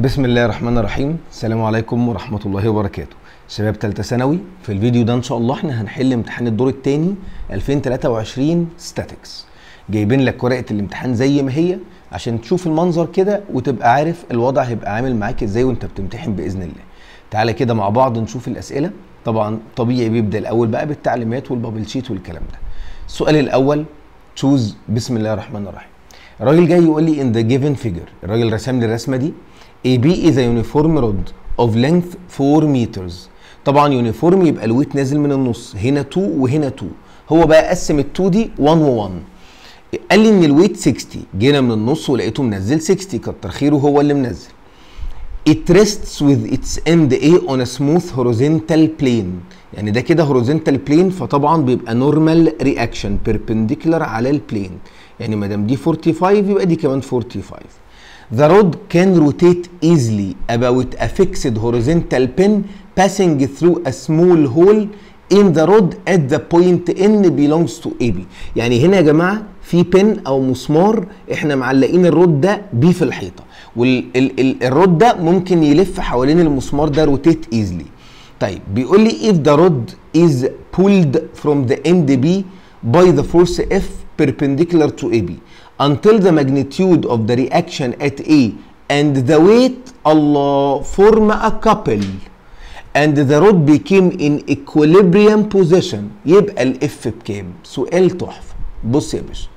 بسم الله الرحمن الرحيم السلام عليكم ورحمة الله وبركاته شباب تالتة ثانوي في الفيديو ده ان شاء الله احنا هنحل امتحان الدور الثاني 2023 ستاتكس جايبين لك ورقة الامتحان زي ما هي عشان تشوف المنظر كده وتبقى عارف الوضع هيبقى عامل معاك ازاي وانت بتمتحن باذن الله تعالى كده مع بعض نشوف الاسئله طبعا طبيعي بيبدا الاول بقى بالتعليمات والبابل شيت والكلام ده السؤال الاول تشوز بسم الله الرحمن الرحيم الراجل جاي يقول لي in the given figure الراجل رسم لي الرسمه دي AB is a uniform rod of length 4 meters طبعا يونيفورم يبقى الويت نازل من النص هنا 2 وهنا 2 هو بقى قسم ال 2 دي 1 و1 قال لي ان الويت 60 جينا من النص ولقيته منزل 60 كتر خيره هو اللي منزل It rests with its end A on a smooth horizontal plane يعني ده كده horizontal plane فطبعا بيبقى normal reaction perpendicular على البلين يعني ما دام دي 45 يبقى دي كمان 45 The rod can rotate easily about a fixed horizontal pin passing through a small hole in the rod at the point N belongs to AB يعني هنا يا جماعة في بن أو مسمار احنا معلقين الرود ده بيه في الحيطة والرود ده ممكن يلف حوالين المسمار ده روتيت easily طيب بيقول لي if the rod is pulled from the end B by the force F perpendicular to AB until the magnitude of the reaction at A and the weight Allah form a couple and the rod became in equilibrium position يبقى الاف بكام؟ سؤال تحفه بص يا باشا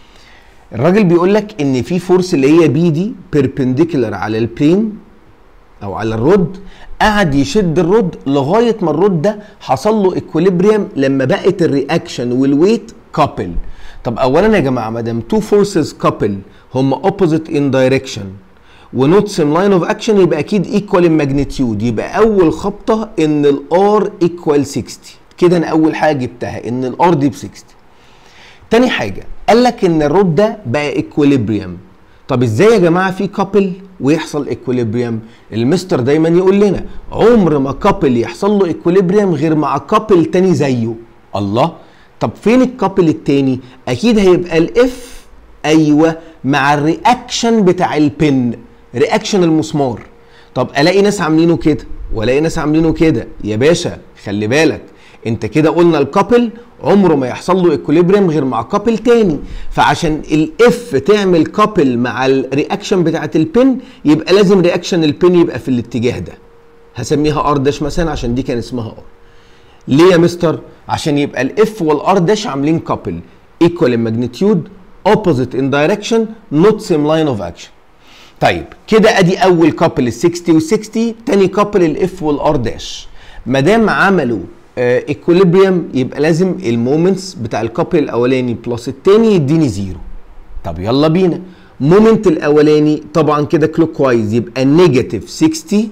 الراجل بيقول لك ان في فورس اللي هي بي دي بيربنديكولار على البلين او على الرود قعد يشد الرود لغايه ما الرود ده حصل له اكوليبريم لما بقت الرياكشن والويت كابل طب اولا يا جماعه ما دام تو فورسز كابل هم اوبوزيت ان دايركشن ونوت سيم لاين اوف اكشن يبقى اكيد ايكوال ماجنتيود يبقى اول خبطه ان الار ايكوال 60 كده انا اول حاجه جبتها ان الار دي ب 60 تاني حاجه قال لك ان الرود ده بقى ايكوليبريم طب ازاي يا جماعه في كابل ويحصل ايكوليبريم المستر دايما يقول لنا عمر ما كابل يحصل له ايكوليبريم غير مع كابل تاني زيه الله طب فين الكابل التاني اكيد هيبقى الاف ايوه مع الرياكشن بتاع البن رياكشن المسمار طب الاقي ناس عاملينه كده والاقي ناس عاملينه كده يا باشا خلي بالك انت كده قلنا الكابل عمره ما يحصل له اكوليبريم غير مع كابل تاني فعشان الاف تعمل كابل مع الرياكشن بتاعت البن يبقى لازم رياكشن البن يبقى في الاتجاه ده هسميها ار داش مثلا عشان دي كان اسمها ار ليه يا مستر عشان يبقى الاف والار داش عاملين كابل ايكوال ماجنتيود اوبوزيت ان دايركشن نوت سيم لاين اوف اكشن طيب كده ادي اول كابل ال 60 وال 60 تاني كابل الاف والار داش ما دام عملوا ايكوليبريم يبقى لازم المومنتس بتاع الكابل الاولاني بلس التاني يديني زيرو طب يلا بينا مومنت الاولاني طبعا كده كلوك وايز يبقى نيجاتيف 60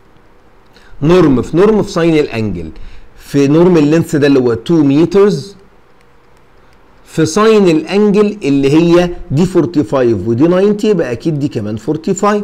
نورم في نورم في ساين الانجل في نورم اللينث ده اللي هو 2 مترز في ساين الانجل اللي هي دي 45 ودي 90 يبقى اكيد دي كمان 45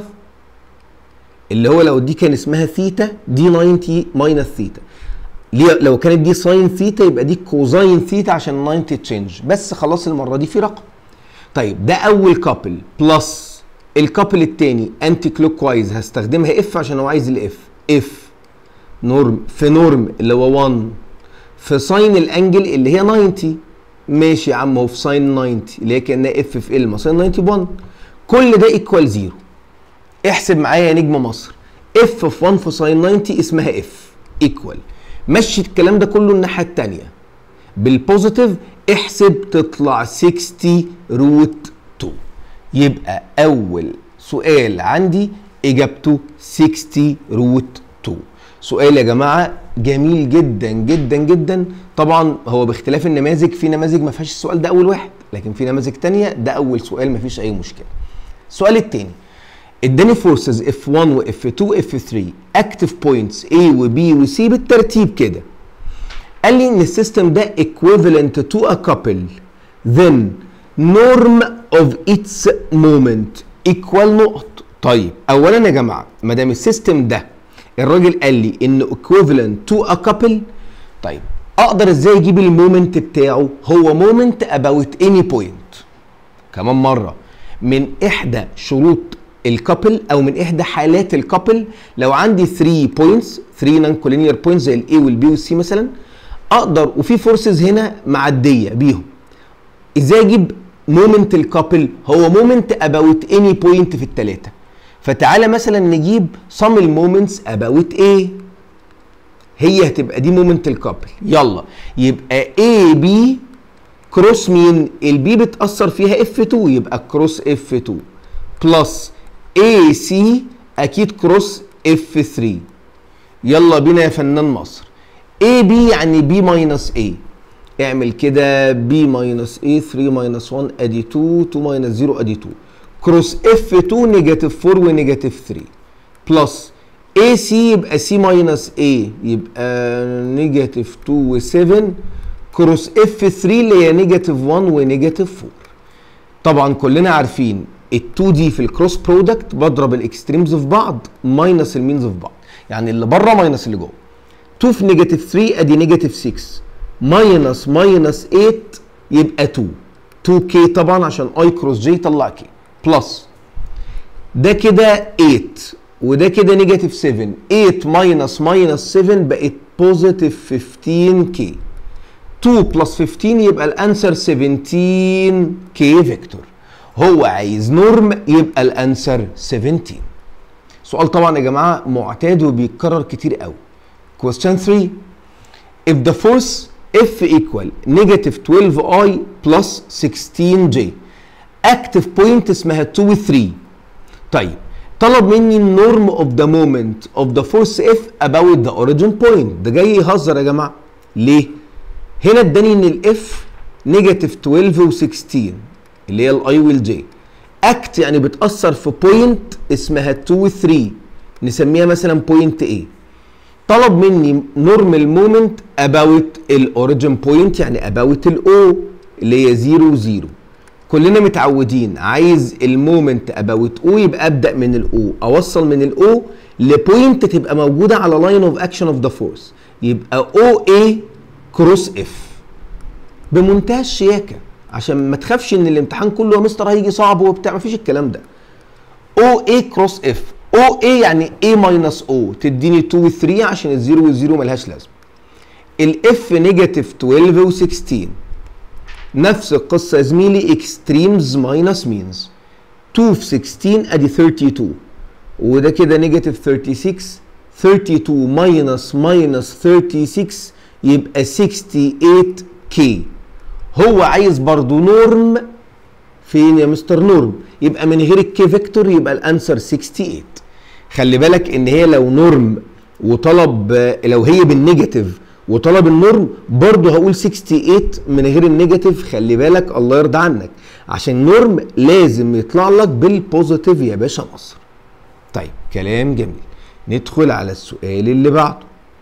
اللي هو لو دي كان اسمها ثيتا دي 90 ماينس ثيتا ليه لو كانت دي ساين ثيتا يبقى دي كوزاين ثيتا عشان 90 تشينج بس خلاص المره دي في رقم طيب ده اول كابل بلس الكابل الثاني انتي كلوك وايز هستخدمها اف عشان هو عايز الاف اف نورم في نورم اللي هو 1 في ساين الانجل اللي هي 90 ماشي يا عم هو في ساين 90 اللي هي كانها اف في ال ما ساين 90 1 كل ده ايكوال زيرو احسب معايا يا نجم مصر اف في 1 في ساين 90 اسمها اف ايكوال مشي الكلام ده كله الناحيه الثانيه بالبوزيتيف احسب تطلع 60 روت 2 يبقى اول سؤال عندي اجابته 60 روت 2 سؤال يا جماعه جميل جدا جدا جدا طبعا هو باختلاف النماذج في نماذج ما فيهاش السؤال ده اول واحد لكن في نماذج تانية ده اول سؤال ما فيش اي مشكله السؤال التاني اداني فورسز اف 1 واف 2 واف 3 اكتف بوينتس A وبي وسي بالترتيب كده قال لي ان السيستم ده equivalent to a couple then norm of its moment equal نقط طيب اولا يا جماعه ما دام السيستم ده الراجل قال لي انه equivalent to a couple طيب اقدر ازاي اجيب المومنت بتاعه هو مومنت about any point كمان مره من احدى شروط الكابل او من احدى حالات الكابل لو عندي 3 بوينتس 3 نون كولينير بوينتس زي الاي والبي والسي مثلا اقدر وفي فورسز هنا معديه بيهم ازاي اجيب مومنت الكابل هو مومنت اباوت اني بوينت في الثلاثه فتعالى مثلا نجيب صم المومنتس اباوت ايه هي هتبقى دي مومنت الكابل يلا يبقى اي بي كروس مين البي بتاثر فيها اف 2 يبقى كروس اف 2 بلس اي سي اكيد كروس اف 3 يلا بينا يا فنان مصر اي بي يعني بي ماينس اي اعمل كده بي ماينس اي 3 ماينس 1 ادي 2 2 ماينس 0 ادي 2 كروس اف 2 نيجاتيف 4 ونيجاتيف 3 بلس اي سي يبقى سي ماينس اي يبقى نيجاتيف 2 و7 كروس اف 3 اللي هي نيجاتيف 1 ونيجاتيف 4 طبعا كلنا عارفين ال2 دي في الكروس برودكت بضرب الاكستريمز في بعض ماينس المينز في بعض يعني اللي بره ماينس اللي جوه 2 في نيجاتيف 3 ادي نيجاتيف 6 ماينس ماينس 8 يبقى 2 2 كي طبعا عشان اي كروس جي يطلع كي بلس ده كده 8 وده كده نيجاتيف 7 8 ماينس ماينس 7 بقت بوزيتيف 15 كي 2 بلس 15 يبقى الانسر 17 كي فيكتور هو عايز نورم يبقى الانسر 17 سؤال طبعا يا جماعه معتاد وبيتكرر كتير قوي question 3 if the force F equal negative 12i plus 16j active point اسمها 2 و 3 طيب طلب مني النورم of the moment of the force F about the origin point ده جاي يهزر يا جماعه ليه؟ هنا اداني ان الاف نيجاتيف 12 و16 اللي هي الاي والجي اكت يعني بتاثر في بوينت اسمها 2 و 3 نسميها مثلا بوينت ايه طلب مني نورمال مومنت اباوت الاوريجن بوينت يعني اباوت الاو اللي هي 0 0 كلنا متعودين عايز المومنت اباوت او يبقى ابدا من الاو اوصل من الاو لبوينت تبقى موجوده على لاين اوف اكشن اوف ذا فورس يبقى او اي كروس اف بمنتهى الشياكه عشان ما تخافش ان الامتحان كله يا مستر هيجي صعب وبتاع مفيش الكلام ده او اي كروس اف او اي يعني اي ماينس او تديني 2 و 3 عشان الزيرو والزيرو ملهاش لازمه الاف نيجاتيف 12 و16 نفس القصه يا زميلي اكستريمز ماينس مينز 2 في 16 ادي 32 وده كده نيجاتيف 36 32 ماينس ماينس 36 يبقى 68 كي هو عايز برضو نورم فين يا مستر نورم يبقى من غير الكي فيكتور يبقى الانسر 68 خلي بالك ان هي لو نورم وطلب لو هي بالنيجاتيف وطلب النورم برضه هقول 68 من غير النيجاتيف خلي بالك الله يرضى عنك عشان نورم لازم يطلع لك بالبوزيتيف يا باشا مصر طيب كلام جميل ندخل على السؤال اللي بعده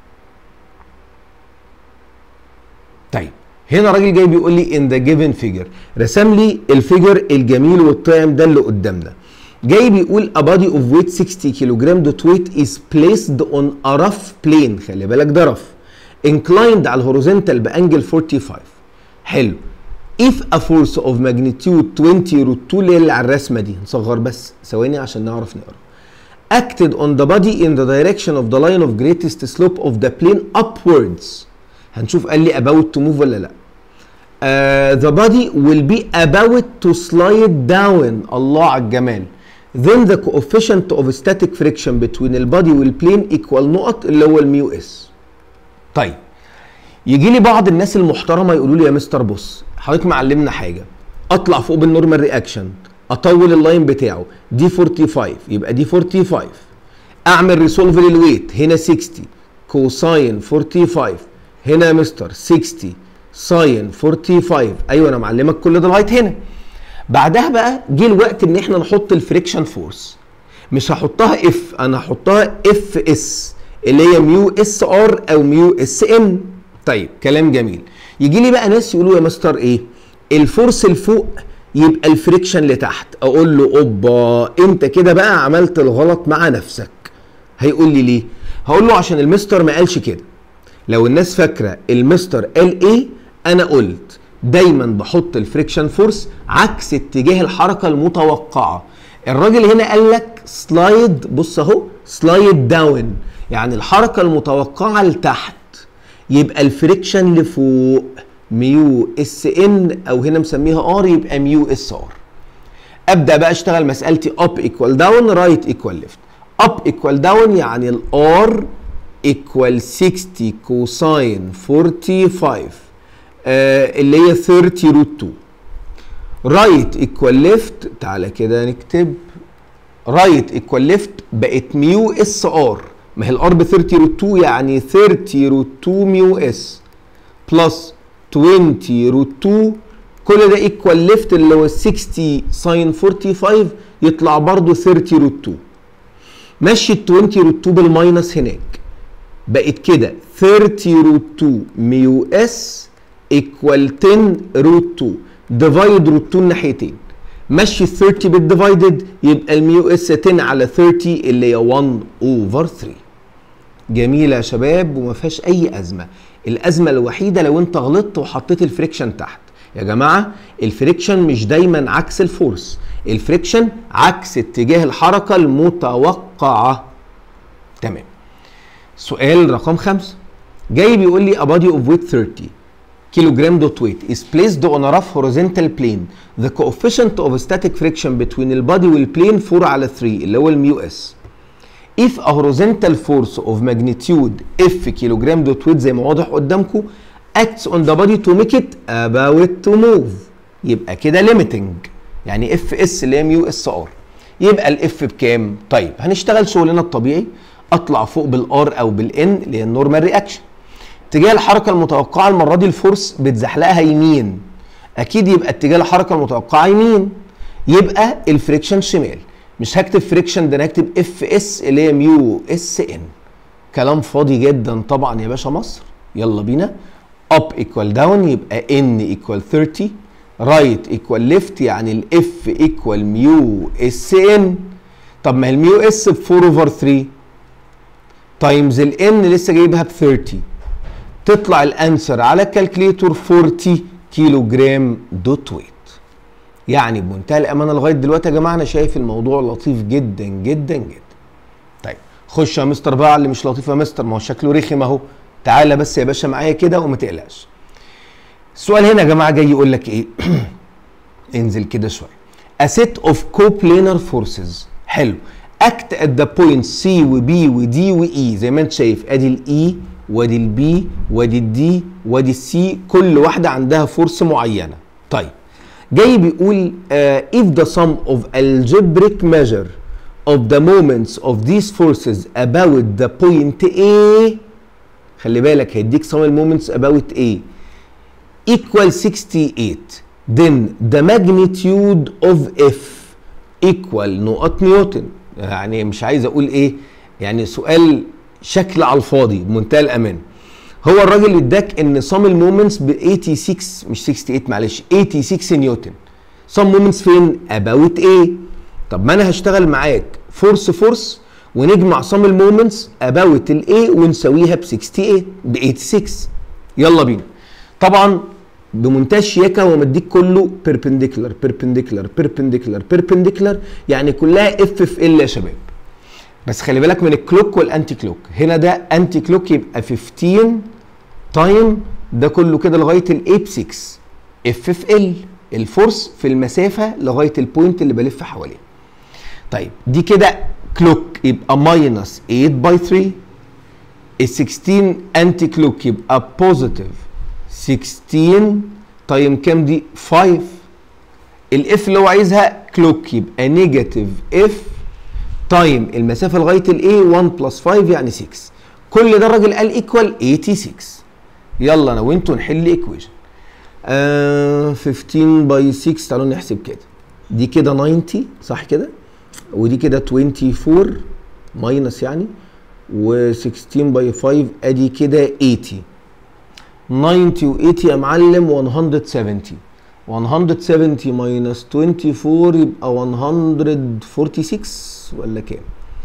طيب هنا راجل جاي بيقول لي ان ذا جيفن فيجر رسم لي الفيجر الجميل والطاعم ده اللي قدامنا جاي بيقول a body of weight 60 كيلوجرام دوت weight is placed on a rough plane خلي بالك ده rough inclined على الهوريزونتال بانجل 45 حلو if a force of magnitude 20 root 2 اللي هي على الرسمه دي نصغر بس ثواني عشان نعرف نقرا acted on the body in the direction of the line of greatest slope of the plane upwards هنشوف قال لي about to move ولا لا uh, the body will be about to slide down الله على الجمال then the coefficient of static friction between البادي والبلين equal نقط اللي هو الميو اس طيب يجي لي بعض الناس المحترمه يقولوا لي يا مستر بص حضرتك معلمنا حاجه اطلع فوق بالنورمال رياكشن اطول اللاين بتاعه دي 45 يبقى دي 45 اعمل ريسولف للويت هنا 60 كوساين 45 هنا يا مستر 60 ساين 45 ايوه انا معلمك كل ده لغايه هنا بعدها بقى جه الوقت ان احنا نحط الفريكشن فورس مش هحطها اف انا هحطها اف اس اللي هي ميو اس ار او ميو اس ام طيب كلام جميل يجي لي بقى ناس يقولوا يا مستر ايه الفورس لفوق يبقى الفريكشن لتحت اقول له اوبا انت كده بقى عملت الغلط مع نفسك هيقول لي ليه هقول له عشان المستر ما قالش كده لو الناس فاكره المستر قال ايه انا قلت دايما بحط الفريكشن فورس عكس اتجاه الحركه المتوقعه الراجل هنا قال لك سلايد بص اهو سلايد داون يعني الحركه المتوقعه لتحت يبقى الفريكشن لفوق ميو اس ان او هنا مسميها ار يبقى ميو اس ار ابدا بقى اشتغل مسالتي اب ايكوال داون رايت ايكوال ليفت اب ايكوال داون يعني الار ايكوال 60 كوساين 45 آه اللي هي 30 روت 2 رايت ايكوال ليفت تعالى كده نكتب رايت ايكوال ليفت بقت ميو اس ار ما هي الار ب 30 روت 2 يعني 30 روت 2 ميو اس بلس 20 روت 2 كل ده ايكوال ليفت اللي هو 60 ساين 45 يطلع برضو 30 روت 2 مشي ال 20 روت 2 بالماينس هناك بقت كده 30 روت 2 ميو اس ايكوال 10 روت 2 ديفايد روت 2 الناحيتين مشي ال 30 بالديفايدد يبقى الميو اس 10 على 30 اللي هي 1 اوفر 3 جميله يا شباب وما فيهاش اي ازمه الازمه الوحيده لو انت غلطت وحطيت الفريكشن تحت يا جماعه الفريكشن مش دايما عكس الفورس الفريكشن عكس اتجاه الحركه المتوقعه تمام سؤال رقم خمسة جاي بيقول لي a body of weight 30 kilogram dot weight is placed on a rough horizontal plane the coefficient of static friction between the body والplane 4 على 3 اللي هو الميو اس if a horizontal force of magnitude F kilogram dot weight زي ما واضح قدامكم acts on the body to make it about to move يبقى كده limiting يعني اف اس اللي هي ميو اس ار يبقى الاف بكام؟ طيب هنشتغل شغلنا الطبيعي اطلع فوق بالار او بالان اللي هي النورمال رياكشن اتجاه الحركه المتوقعه المره دي الفورس بتزحلقها يمين اكيد يبقى اتجاه الحركه المتوقعه يمين يبقى الفريكشن شمال مش هكتب فريكشن ده انا هكتب اف اس اللي هي ميو اس ان كلام فاضي جدا طبعا يا باشا مصر يلا بينا اب ايكوال داون يبقى ان ايكوال 30 رايت ايكوال ليفت يعني الاف ايكوال ميو اس ان طب ما الميو اس ب 4 اوفر 3 تايمز الان لسه جايبها ب 30 تطلع الانسر على الكالكليتور 40 كيلو جرام دوت ويت يعني بمنتهى الامانه لغايه دلوقتي يا جماعه انا شايف الموضوع لطيف جدا جدا جدا طيب خش يا مستر بقى على اللي مش لطيف يا مستر ما هو شكله رخم اهو تعالى بس يا باشا معايا كده وما تقلقش السؤال هنا يا جماعه جاي يقول لك ايه انزل كده شويه a set of coplanar forces حلو act at the points C و B و D و E زي ما انت شايف ادي الاي وادي البي وادي الدي وادي السي كل واحده عندها فورس معينه طيب جاي بيقول uh, if the sum of algebraic measure of the moments of these forces about the point A خلي بالك هيديك sum المومنتس about A equal 68 then the magnitude of F equal نقط نيوتن يعني مش عايز اقول ايه يعني سؤال شكل على الفاضي بمنتهى الامان هو الراجل اداك ان صم المومنتس ب 86 مش 68 معلش 86 نيوتن صم مومنتس فين اباوت ايه طب ما انا هشتغل معاك فورس فورس ونجمع صم المومنتس اباوت الايه ونساويها ب 68 ب 86 يلا بينا طبعا بمنتهى الشياكه هو مديك كله بيربنديكولار بيربنديكولار بيربنديكولار بيربنديكولار يعني كلها اف في ال يا شباب بس خلي بالك من الكلوك والانتي كلوك هنا ده انتي كلوك يبقى 15 تايم ده كله كده لغايه الاي ب 6 اف في ال الفورس في المسافه لغايه البوينت اللي بلف حواليه طيب دي كده كلوك يبقى ماينس 8 باي 3 ال 16 انتي كلوك يبقى بوزيتيف 16 تايم كام دي 5 الاف اللي هو عايزها كلوك يبقى نيجاتيف اف تايم المسافه لغايه الاي 1 بلس 5 يعني 6 كل ده الراجل قال ايكوال 86 يلا انا وانتوا نحل ايكويشن آه 15 باي 6 تعالوا نحسب كده دي كده 90 صح كده ودي كده 24 ماينس يعني و16 باي 5 ادي كده 80 90 و80 يا معلم 170 170 ماينس 24 يبقى 146 ولا كام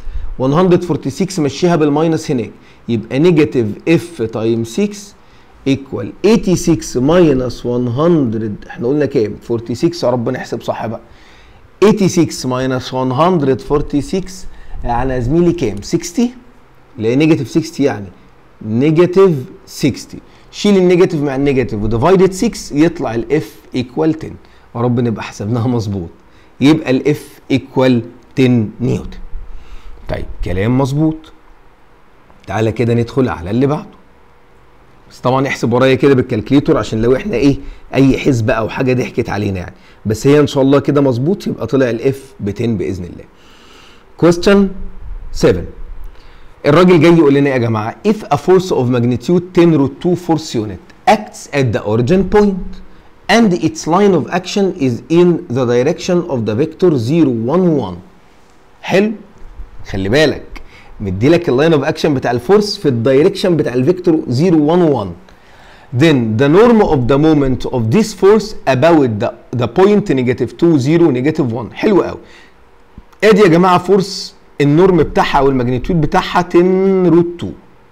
146 مشيها بالماينس هناك يبقى نيجاتيف اف تايم 6 ايكوال 86 ماينس 100 احنا قلنا كام 46 يا رب نحسب صح بقى 86 ماينس 146 يعني يا زميلي كام 60 اللي هي نيجاتيف 60 يعني نيجاتيف 60 شيل النيجاتيف مع النيجاتيف وديفايدد 6 يطلع الاف ايكوال 10 يا رب نبقى حسبناها مظبوط يبقى الاف ايكوال 10 نيوتن طيب كلام مظبوط تعالى كده ندخل على اللي بعده بس طبعا احسب ورايا كده بالكالكليتور عشان لو احنا ايه اي حسبه او حاجه ضحكت علينا يعني بس هي ان شاء الله كده مظبوط يبقى طلع الاف ب 10 باذن الله question 7 الراجل جاي يقول لنا يا جماعه if a force of magnitude 10 root 2 force unit acts at the origin point and its line of action is in the direction of the vector 0 1 1 حلو خلي بالك مدي لك اللاين اوف اكشن بتاع الفورس في الدايركشن بتاع الفيكتور 0 1 1 then the norm of the moment of this force about the, the point negative 2 0 negative 1 حلو قوي ادي يا جماعه فورس النورم بتاعها او الماجنتيود بتاعها 10 روت 2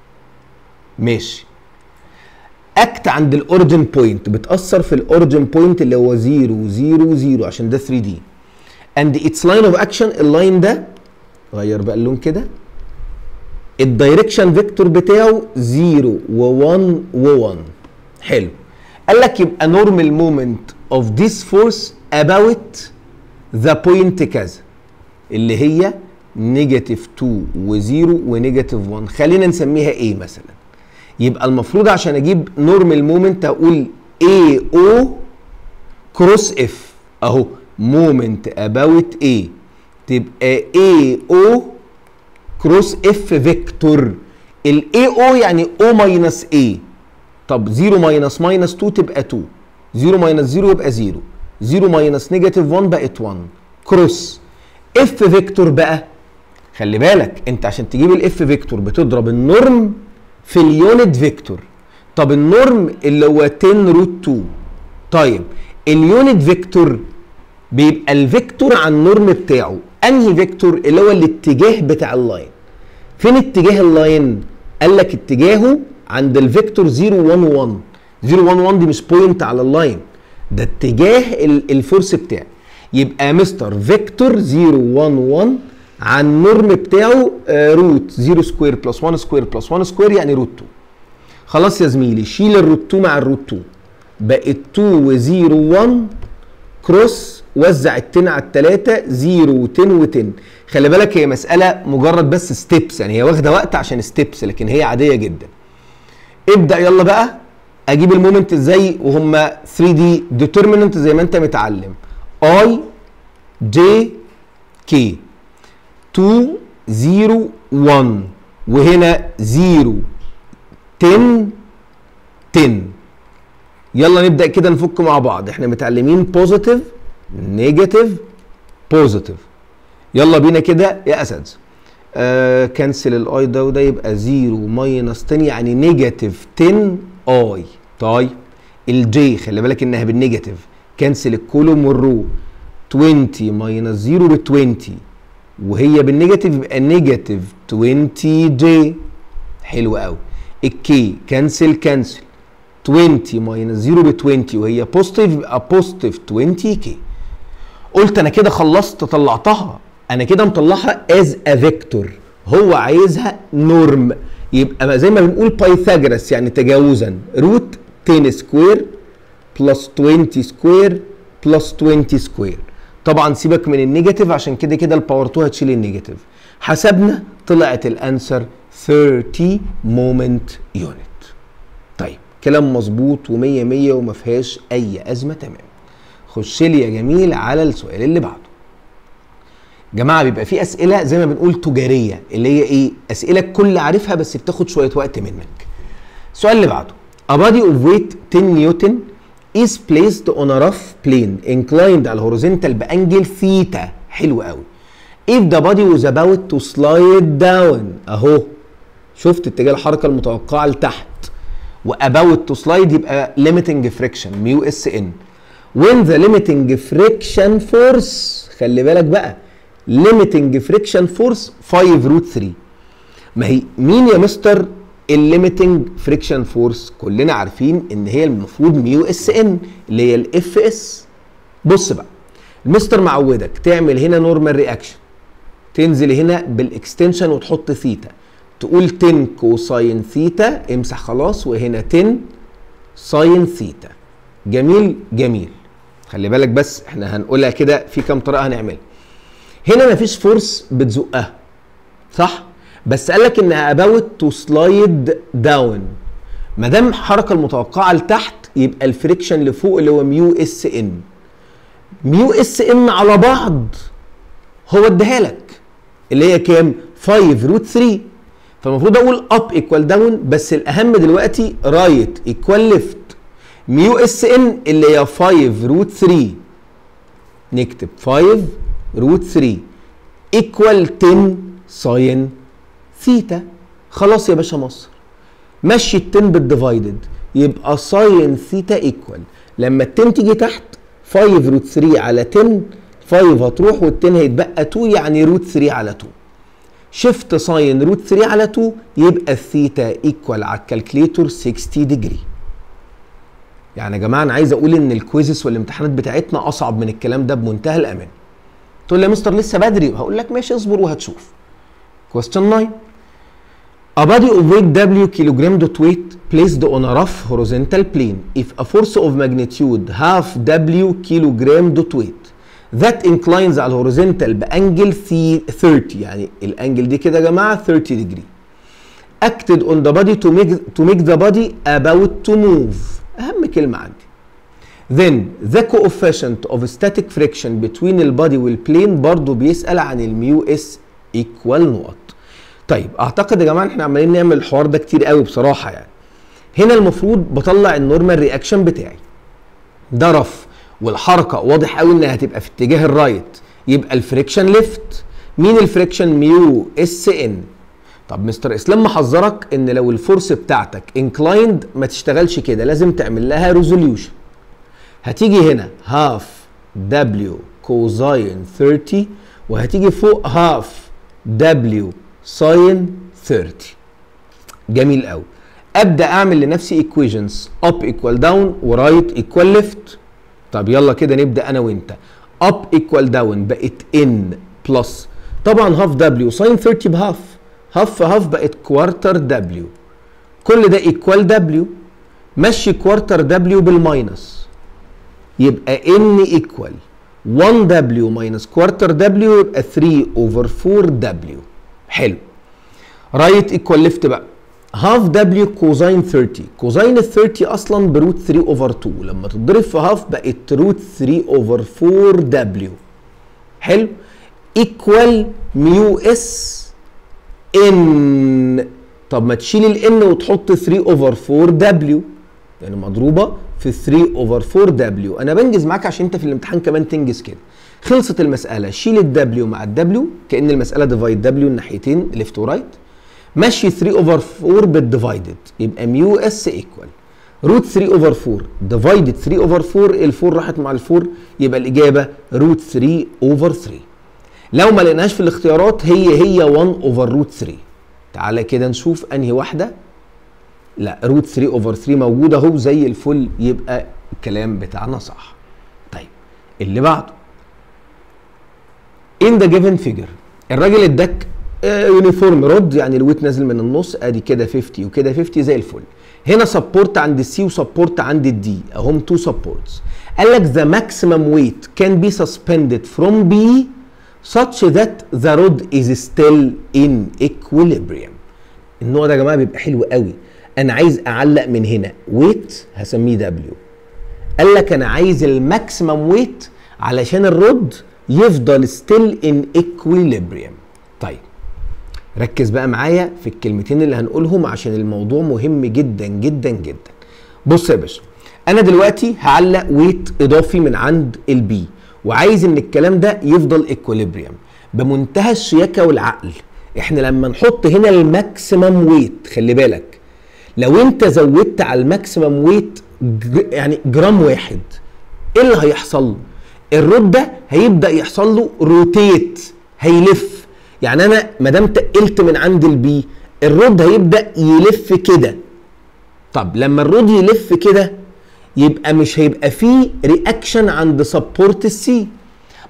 ماشي اكت عند الاوريجن بوينت بتاثر في الاوريجن بوينت اللي هو 0 0 0 عشان ده 3 دي اند اتس لاين اوف اكشن اللاين ده غير بقى اللون كده الدايركشن فيكتور بتاعه 0 و1 و1 حلو قال لك يبقى نورمال مومنت اوف ذيس فورس اباوت ذا بوينت كذا اللي هي نيجاتيف 2 و0 ونيجاتيف 1 خلينا نسميها ايه مثلا يبقى المفروض عشان اجيب نورمال مومنت اقول اي او كروس اف اهو مومنت اباوت ايه تبقى اي او كروس اف فيكتور الاي او يعني او ماينس اي طب 0 ماينس ماينس 2 تبقى 2 0 ماينس 0 يبقى 0 0 ماينس نيجاتيف 1 بقت 1 كروس اف فيكتور بقى خلي بالك انت عشان تجيب الاف فيكتور بتضرب النورم في اليونت فيكتور طب النورم اللي هو 10 روت 2 طيب اليونت فيكتور بيبقى الفيكتور عن النورم بتاعه انهي فيكتور اللي هو الاتجاه بتاع اللاين فين اتجاه اللاين قال لك اتجاهه عند الفيكتور 0 1 1 0 1 1 دي مش بوينت على اللاين ده اتجاه الفورس بتاعي يبقى مستر فيكتور 0 1 1 عن النورم بتاعه روت 0 سكوير بلس 1 سكوير بلس 1 سكوير يعني روت 2 خلاص يا زميلي شيل الروت 2 مع الروت 2 بقت 2 و 0 1 كروس وزع التن على التلاتة 0 و10 و10 خلي بالك هي مسألة مجرد بس ستيبس يعني هي واخدة وقت عشان ستيبس لكن هي عادية جدا ابدأ يلا بقى اجيب المومنت ازاي وهم 3 دي ديترميننت زي ما انت متعلم اي جي كي 2 0 1 وهنا 0 10 10 يلا نبدا كده نفك مع بعض احنا متعلمين بوزيتيف نيجاتيف بوزيتيف يلا بينا كده يا اساتذه آه كنسل الاي ده وده يبقى 0 ماينس 10 يعني نيجاتيف 10 اي طيب الجي خلي بالك انها بالنيجاتيف كنسل الكولوم والرو 20 ماينس 0 ب 20 وهي بالنيجاتيف يبقى نيجاتيف 20 جي حلو قوي الكي كنسل كنسل 20 ماينس 0 ب 20 وهي بوزيتيف يبقى بوزيتيف 20 كي قلت انا كده خلصت طلعتها انا كده مطلعها از ا فيكتور هو عايزها نورم يبقى زي ما بنقول بايثاجورس يعني تجاوزا روت 10 سكوير بلس 20 سكوير بلس 20 سكوير طبعا سيبك من النيجاتيف عشان كده كده الباور 2 هتشيل النيجاتيف حسبنا طلعت الانسر 30 مومنت يونت طيب كلام مظبوط و100 100 وما فيهاش اي ازمه تمام خش لي يا جميل على السؤال اللي بعده جماعه بيبقى في اسئله زي ما بنقول تجاريه اللي هي ايه اسئله الكل عارفها بس بتاخد شويه وقت منك السؤال اللي بعده A body of weight 10 نيوتن is placed on a rough plane inclined على الهوريزونتال بانجل ثيتا حلو قوي if the body was about to slide down اهو شفت اتجاه الحركه المتوقعه لتحت واباوت تو سلايد يبقى limiting friction ميو اس ان when the limiting friction force خلي بالك بقى limiting friction force 5 روت 3 ما هي مين يا مستر الليميتنج فريكشن فورس كلنا عارفين ان هي المفروض ميو اس ان اللي هي الاف اس بص بقى المستر معودك تعمل هنا نورمال رياكشن تنزل هنا بالاكستنشن وتحط ثيتا تقول 10 كوساين ثيتا امسح خلاص وهنا 10 ساين ثيتا جميل جميل خلي بالك بس احنا هنقولها كده في كام طريقه هنعملها هنا مفيش فورس بتزقها صح بس قال لك انها اباوت تو سلايد داون ما دام الحركه المتوقعه لتحت يبقى الفريكشن لفوق اللي هو ميو اس ان ميو اس ان على بعض هو اداها لك اللي هي كام 5 روت 3 فالمفروض اقول اب ايكوال داون بس الاهم دلوقتي رايت ايكوال ليفت ميو اس ان اللي هي 5 روت 3 نكتب 5 روت 3 ايكوال 10 ساين ثيتا خلاص يا باشا مصر مشي ال 10 بالديفايدد يبقى ساين ثيتا ايكوال لما ال 10 تيجي تحت 5 روت 3 على 10 5 هتروح وال 10 هيتبقى 2 يعني روت 3 على 2 شيفت ساين روت 3 على 2 يبقى الثيتا ايكوال على الكالكليتور 60 ديجري يعني يا جماعه انا عايز اقول ان الكويزز والامتحانات بتاعتنا اصعب من الكلام ده بمنتهى الامان تقول لي يا مستر لسه بدري هقول لك ماشي اصبر وهتشوف question 9 A body of weight W kilogram dot weight placed on a rough horizontal plane if a force of magnitude half W kilogram dot weight that inclines على الهوريزونتال بانجل 30 يعني الانجل دي كده يا جماعه 30 degree acted on the body to make to make the body about to move اهم كلمه عندي then the coefficient of static friction between البادي والبلين برضو بيسال عن الميو اس ايكوال نقط طيب اعتقد يا جماعه احنا عمالين نعمل الحوار ده كتير قوي بصراحه يعني هنا المفروض بطلع النورمال رياكشن بتاعي ده رف والحركه واضح قوي انها هتبقى في اتجاه الرايت يبقى الفريكشن ليفت مين الفريكشن ميو اس ان طب مستر اسلام محذرك ان لو الفورس بتاعتك انكلايند ما تشتغلش كده لازم تعمل لها ريزوليوشن هتيجي هنا هاف دبليو كوزاين 30 وهتيجي فوق هاف دبليو ساين 30 جميل قوي ابدا اعمل لنفسي ايكويشنز اب ايكوال داون ورايت ايكوال ليفت طب يلا كده نبدا انا وانت اب ايكوال داون بقت ان بلس طبعا هاف دبليو ساين 30 بهاف هاف في هاف بقت كوارتر دبليو كل ده ايكوال دبليو مشي كوارتر دبليو بالماينس يبقى ان ايكوال 1 دبليو ماينس كوارتر دبليو يبقى 3 اوفر 4 دبليو حلو رايت ايكوال ليفت بقى هاف دبليو كوزاين 30 كوزاين ال 30 اصلا بروت 3 اوفر 2 لما تتضرب في هاف بقت روت 3 اوفر 4 دبليو حلو ايكوال ميو اس ان طب ما تشيل الان وتحط 3 اوفر 4 دبليو يعني مضروبه في 3 اوفر 4 دبليو انا بنجز معاك عشان انت في الامتحان كمان تنجز كده خلصت المساله شيل الدبليو مع الدبليو كان المساله ديفايد دبليو الناحيتين ليفت ورايت مشي 3 اوفر 4 بالديفايدد يبقى ميو اس ايكوال روت 3 اوفر 4 ديفايدد 3 اوفر 4 ال 4 راحت مع ال 4 يبقى الاجابه روت 3 اوفر 3 لو ما لقيناش في الاختيارات هي هي 1 اوفر روت 3 تعالى كده نشوف انهي واحده لا روت 3 اوفر 3 موجوده اهو زي الفل يبقى الكلام بتاعنا صح طيب اللي بعده in the given figure الراجل اداك يونيفورم رد يعني الويت نازل من النص ادي كده 50 وكده 50 زي الفل هنا سبورت عند السي وسبورت عند الدي اهم تو سبورتس قال لك the maximum weight can be suspended from B such that the rod is still in equilibrium النوع ده يا جماعه بيبقى حلو قوي انا عايز اعلق من هنا ويت هسميه دبليو قال لك انا عايز الماكسيمم ويت علشان الرد يفضل ستيل ان equilibrium طيب ركز بقى معايا في الكلمتين اللي هنقولهم عشان الموضوع مهم جدا جدا جدا بص يا باشا انا دلوقتي هعلق ويت اضافي من عند البي وعايز ان الكلام ده يفضل equilibrium بمنتهى الشياكه والعقل احنا لما نحط هنا الماكسيمم ويت خلي بالك لو انت زودت على الماكسيمم ويت يعني جرام واحد ايه اللي هيحصل الرود ده هيبدا يحصل له روتيت هيلف يعني انا ما دام تقلت من عند البي الرود هيبدا يلف كده طب لما الرود يلف كده يبقى مش هيبقى فيه رياكشن عند سبورت السي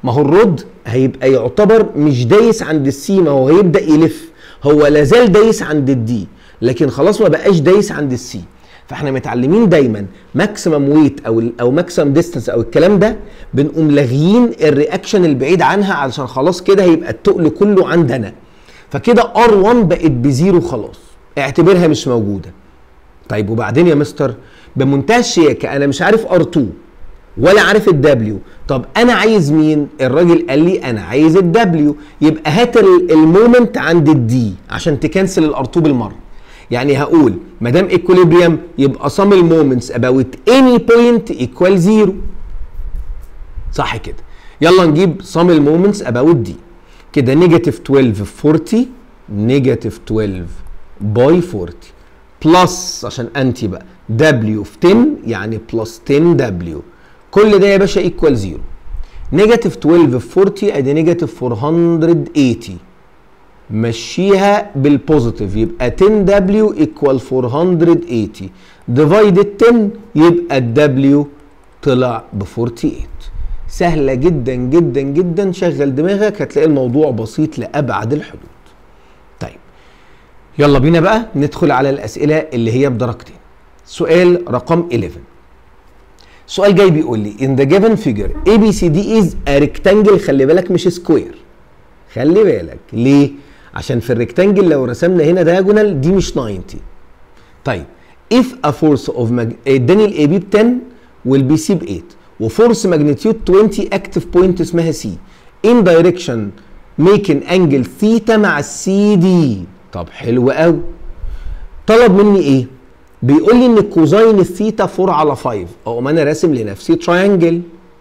ما هو الرود هيبقى يعتبر مش دايس عند السي ما هو هيبدا يلف هو لازال دايس عند الدي لكن خلاص ما بقاش دايس عند السي فاحنا متعلمين دايما ماكسيمم ويت او او ماكسيمم ديستانس او الكلام ده بنقوم لاغيين الرياكشن البعيد عنها علشان خلاص كده هيبقى التقل كله عندنا فكده ار1 بقت بزيرو خلاص اعتبرها مش موجوده طيب وبعدين يا مستر بمنتهى الشياكه انا مش عارف ار2 ولا عارف الدبليو طب انا عايز مين الراجل قال لي انا عايز الدبليو يبقى هات المومنت عند الدي عشان تكنسل الار2 بالمره يعني هقول ما دام ايكوليبريم يبقى sum المومنتس about any point equal zero صح كده يلا نجيب sum المومنتس about دي كده نيجاتيف 12 في 40 نيجاتيف 12 باي 40 بلس عشان انتي بقى دبليو في 10 يعني بلس 10 دبليو كل ده يا باشا ايكوال زيرو نيجاتيف 12 في 40 ادي نيجاتيف 480 مشيها بالبوزيتيف يبقى 10 دبليو ايكوال 480 ديفايدد 10 يبقى الدبليو طلع ب 48 سهله جدا جدا جدا شغل دماغك هتلاقي الموضوع بسيط لابعد الحدود طيب يلا بينا بقى ندخل على الاسئله اللي هي بدرجتين سؤال رقم 11 سؤال جاي بيقول لي in the given figure ABCD is a rectangle خلي بالك مش سكوير خلي بالك ليه عشان في الريكتانجل لو رسمنا هنا diagonal دي مش 90 طيب if a force of mag... اداني الاي بي ب 10 والبي سي ب 8 وفورس ماجنتيود 20 اكتف بوينت اسمها سي in direction making angle ثيتا مع السي دي طب حلو قوي طلب مني ايه بيقول لي ان كوزاين الثيتا 4 على 5 اقوم انا راسم لنفسي تراينجل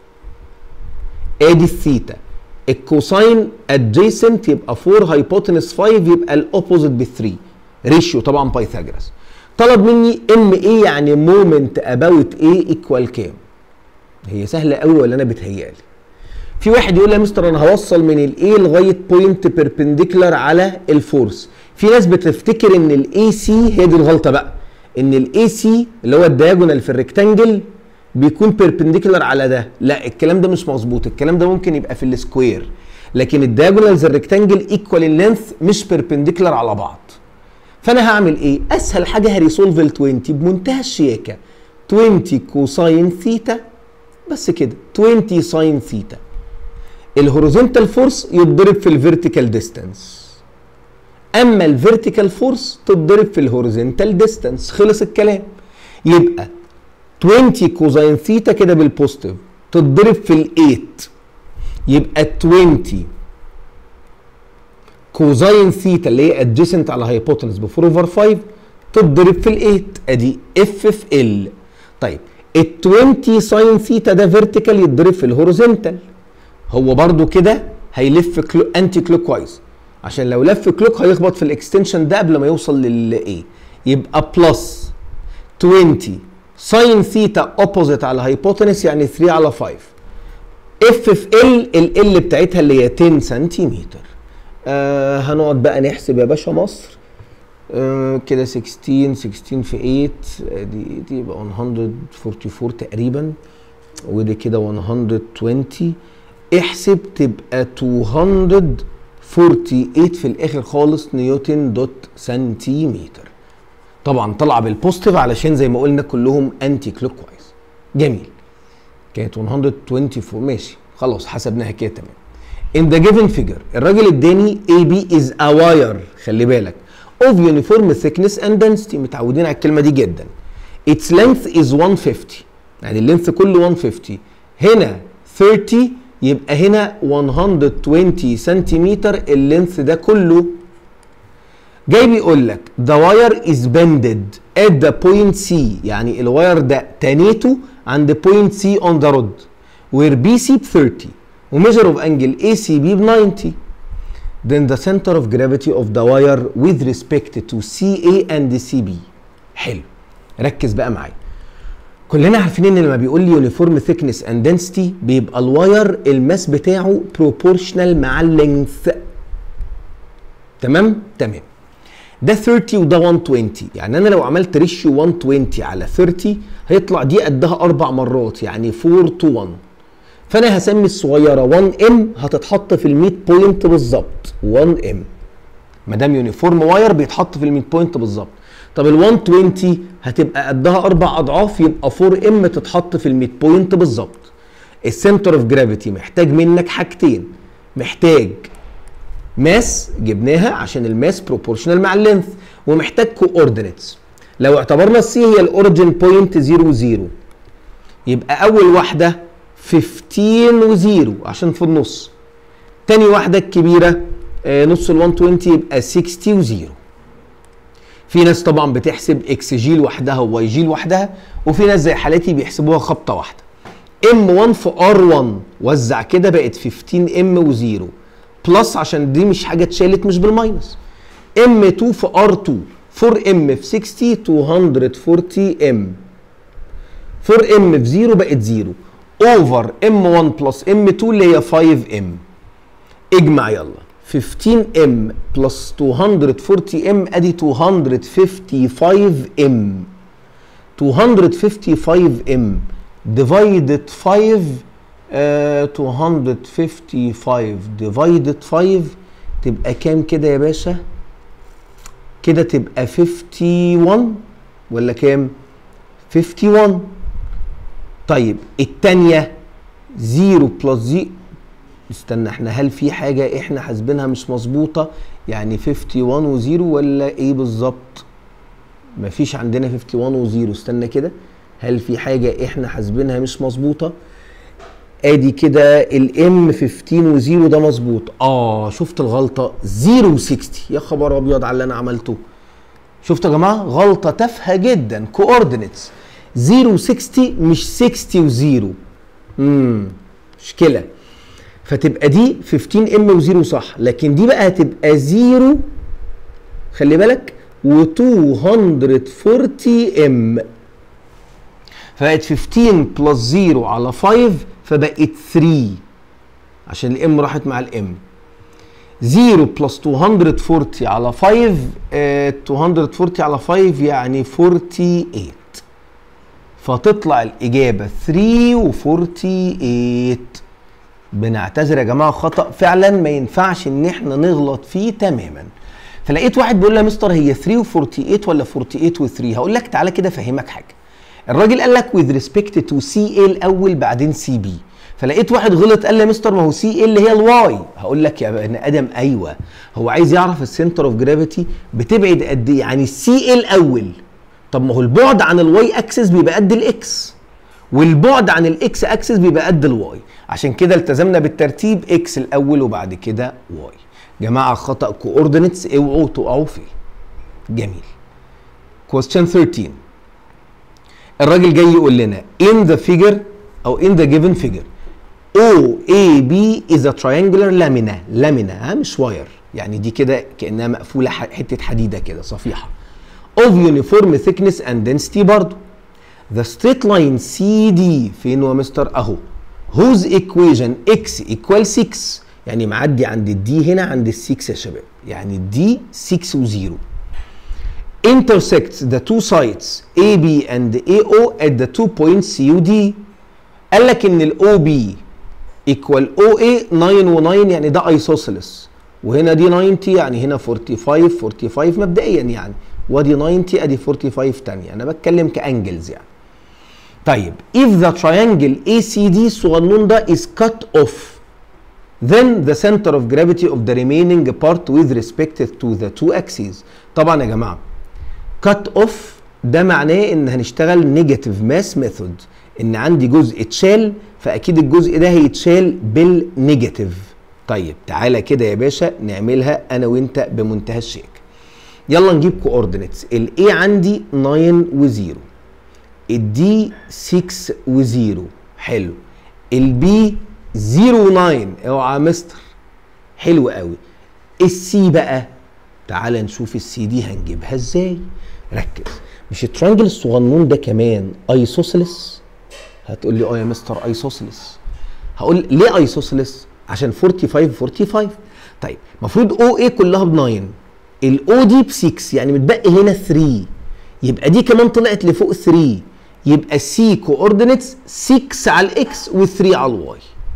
ادي الثيتا الكوساين ادجيسنت يبقى 4 هايبوتنس 5 يبقى الاوبوزيت ب 3 ريشيو طبعا بايثاجورس طلب مني ام ايه يعني مومنت اباوت ايه ايكوال كام هي سهله قوي ولا انا بتهيالي في واحد يقول لي يا مستر انا هوصل من الاي لغايه بوينت بيربنديكولار على الفورس في ناس بتفتكر ان الاي سي هي دي الغلطه بقى ان الاي سي اللي هو الدياجونال في الريكتانجل بيكون بيربنديكولار على ده لا الكلام ده مش مظبوط الكلام ده ممكن يبقى في السكوير لكن الدياجونالز الريكتانجل ايكوال اللينث مش بيربنديكولار على بعض فانا هعمل ايه اسهل حاجه هريسولف ال 20 بمنتهى الشياكه 20 كوساين ثيتا بس كده 20 ساين ثيتا الهوريزونتال فورس يتضرب في الفيرتيكال ديستانس اما الفيرتيكال فورس تتضرب في الهوريزونتال ديستانس خلص الكلام يبقى 20 كوزين ثيتا كده بالبوزيتيف تتضرب في ال 8 يبقى 20 كوزين ثيتا اللي هي ادجيسنت على هايبوتنس ب 4 اوفر 5 تتضرب في ال 8 ادي اف في ال طيب ال 20 ساين ثيتا ده فيرتيكال يتضرب في الهوريزونتال هو برده كده هيلف كلو انتي كلوك وايز عشان لو لف كلوك هيخبط في الاكستنشن ده قبل ما يوصل للايه يبقى بلس 20 ساين ثيتا اوبوزيت على هايبوتنس يعني 3 على 5 اف في ال ال بتاعتها اللي هي 10 سنتيمتر آه هنقعد بقى نحسب يا باشا مصر آه كده 16 16 في 8 دي دي يبقى 144 تقريبا ودي كده 120 احسب تبقى 248 في الاخر خالص نيوتن دوت سنتيمتر طبعا طلع بالبوزيتيف علشان زي ما قلنا كلهم انتي كلوك وايز جميل كانت 124 ماشي خلاص حسبناها كده تمام in the given figure الراجل اداني AB is a wire خلي بالك of uniform thickness and density متعودين على الكلمه دي جدا its length is 150 يعني اللينث كله 150 هنا 30 يبقى هنا 120 سنتيمتر اللينث ده كله جاي بيقول لك the wire is bended at the point C يعني الواير ده تنيته عند point C on the rod where BC ب 30 وميجر اوف انجل ACB ب 90 then the center of gravity of the wire with respect to CA and CB حلو ركز بقى معايا كلنا عارفين ان لما بيقول لي يونيفورم ثيكنس اند دنسيتي بيبقى الواير الماس بتاعه بروبورشنال مع اللينث تمام تمام ده 30 وده 120 يعني انا لو عملت ريشيو 120 على 30 هيطلع دي قدها اربع مرات يعني 4 تو 1 فانا هسمي الصغيره 1 ام هتتحط في الميد بوينت بالظبط 1 ام ما دام يونيفورم واير بيتحط في الميد بوينت بالظبط طب ال 120 هتبقى قدها اربع اضعاف يبقى 4 ام تتحط في الميد بوينت بالظبط السنتر اوف جرافيتي محتاج منك حاجتين محتاج ماس جبناها عشان الماس بروبورشنال مع اللينث ومحتاج كوردينيتس لو اعتبرنا السي هي الاوريجن بوينت 0 0 يبقى اول واحده 15 و0 عشان في النص تاني واحده الكبيره آه نص ال 120 يبقى 60 و0 في ناس طبعا بتحسب اكس جي لوحدها وواي جي لوحدها وفي ناس زي حالتي بيحسبوها خبطه واحده ام 1 في ار 1 وزع كده بقت 15 ام و0 بلس عشان دي مش حاجه اتشالت مش بالماينس ام 2 في ار 2 4 ام في 60 240 ام 4 ام في 0 بقت 0 اوفر ام 1 بلس ام 2 اللي هي 5 ام اجمع يلا 15 ام بلس 240 ام ادي 255 ام 255 ام divided 5 uh, 255 divided 5 تبقى كام كده يا باشا كده تبقى 51 ولا كام 51 طيب التانية 0 بلس 0 استنى احنا هل في حاجة احنا حاسبينها مش مظبوطة يعني 51 و0 ولا ايه بالظبط مفيش عندنا 51 و0 استنى كده هل في حاجة احنا حاسبينها مش مظبوطة ادي كده الام 15 و0 ده مظبوط اه شفت الغلطة 0 و60 يا خبر ابيض على اللي انا عملته شفتوا يا جماعة غلطة تافهة جدا كوردينيتس 0 و60 مش 60 و0 امم مشكلة فتبقى دي 15 ام و0 صح لكن دي بقى هتبقى 0 خلي بالك و240 ام فبقت 15 بلس 0 على 5 فبقت 3 عشان الام راحت مع الام 0 بلس 240 على 5 آه 240 على 5 يعني 48 فتطلع الاجابه 3 و48 بنعتذر يا جماعه خطا فعلا ما ينفعش ان احنا نغلط فيه تماما فلقيت واحد بيقول لي يا مستر هي 3 و48 ولا 48 و3 هقول لك تعالى كده افهمك حاجه الراجل قال لك with respect to سي اي الاول بعدين سي بي فلقيت واحد غلط قال لي يا مستر ما هو سي اي اللي هي الواي هقول لك يا بني ادم ايوه هو عايز يعرف السنتر اوف جرافيتي بتبعد قد ايه يعني السي اي الاول طب ما هو البعد عن الواي اكسس بيبقى قد الاكس والبعد عن الاكس اكسس بيبقى قد الواي عشان كده التزمنا بالترتيب اكس الاول وبعد كده واي جماعه خطا كوردينيتس اوعوا تقعوا فيه جميل question 13 الراجل جاي يقول لنا in the figure او in the given figure OAB is a triangular lamina lamina ها مش واير يعني دي كده كانها مقفوله حته حديده كده صفيحه of uniform thickness and density برضو the straight line CD فين هو مستر اهو whose equation x equal 6 يعني معدي عند الدي هنا عند ال 6 يا شباب يعني الدي 6 و 0 intersects the two sides AB and AO at the two points CUD قال لك ان ال OB equal OA 9 و9 يعني ده ايسوسيلس وهنا دي 90 يعني هنا 45 45 مبدئيا يعني وادي 90 ادي 45 تانية انا بتكلم كانجلز يعني طيب if the triangle ACD الصغنون ده is cut off then the center of gravity of the remaining part with respect to the two axes طبعا يا جماعه كات اوف ده معناه ان هنشتغل نيجاتيف ماس ميثود ان عندي جزء اتشال فاكيد الجزء ده هيتشال بالنيجاتيف طيب تعالى كده يا باشا نعملها انا وانت بمنتهى الشيك يلا نجيب كوردينيتس الاي عندي 9 و0 الدي 6 و0 حلو البي 0 و9 اوعى يا مستر حلو قوي السي بقى تعالى نشوف السي دي هنجيبها ازاي ركز مش الترانجل الصغنون ده كمان ايسوسيلس هتقول لي اه يا مستر ايسوسيلس هقول ليه ايسوسيلس عشان 45 45 طيب المفروض او اي كلها ب 9 الاو دي ب 6 يعني متبقي هنا 3 يبقى دي كمان طلعت لفوق 3 يبقى سي كوردينيتس 6 على الاكس و3 على الواي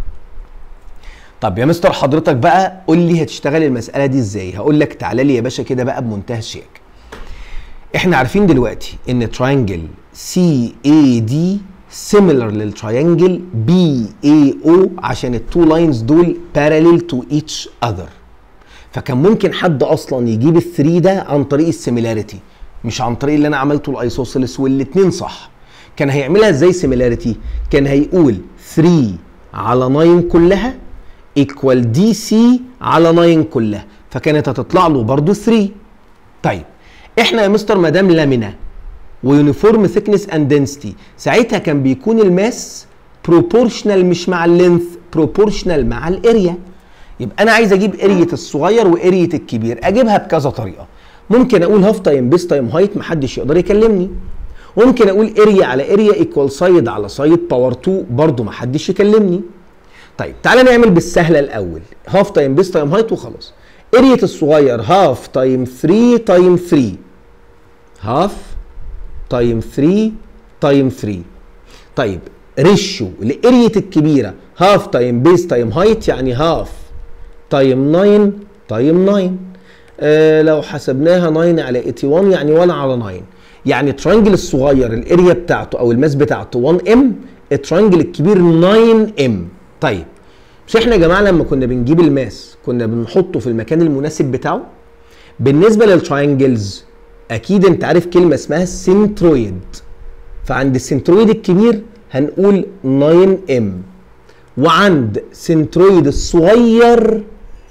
طب يا مستر حضرتك بقى قول لي هتشتغل المساله دي ازاي هقول لك تعالى لي يا باشا كده بقى بمنتهى الشياكه احنا عارفين دلوقتي ان تراينجل سي اي دي سيميلر للتراينجل بي اي او عشان التو لاينز دول parallel تو ايتش اذر فكان ممكن حد اصلا يجيب الثري ده عن طريق السيميلاريتي مش عن طريق اللي انا عملته الايسوسيلس والاتنين صح كان هيعملها ازاي سيميلاريتي كان هيقول 3 على 9 كلها ايكوال دي سي على 9 كلها فكانت هتطلع له برضو 3 طيب احنا يا مستر مدام لامينا ويونيفورم ثيكنس اند دنسيتي ساعتها كان بيكون الماس بروبورشنال مش مع اللينث بروبورشنال مع الاريا يبقى انا عايز اجيب ارية الصغير وارية الكبير اجيبها بكذا طريقه ممكن اقول هاف تايم بيس تايم هايت محدش يقدر يكلمني ممكن اقول اريا على اريا ايكوال سايد على سايد باور 2 برضه محدش يكلمني طيب تعالى نعمل بالسهله الاول هاف تايم بيس تايم هايت وخلاص ارية الصغير هاف تايم 3 تايم 3 هاف تايم 3 تايم 3 طيب ريشيو لارية الكبيرة هاف تايم بيس تايم هايت يعني هاف تايم 9 تايم 9 آه لو حسبناها 9 على 81 يعني 1 على 9 يعني الترانجل الصغير الاريا بتاعته او الماس بتاعته 1 ام الترانجل الكبير 9 ام طيب مش احنا يا جماعه لما كنا بنجيب الماس كنا بنحطه في المكان المناسب بتاعه بالنسبه للتراينجلز اكيد انت عارف كلمه اسمها سنترويد فعند السنترويد الكبير هنقول 9 ام وعند سنترويد الصغير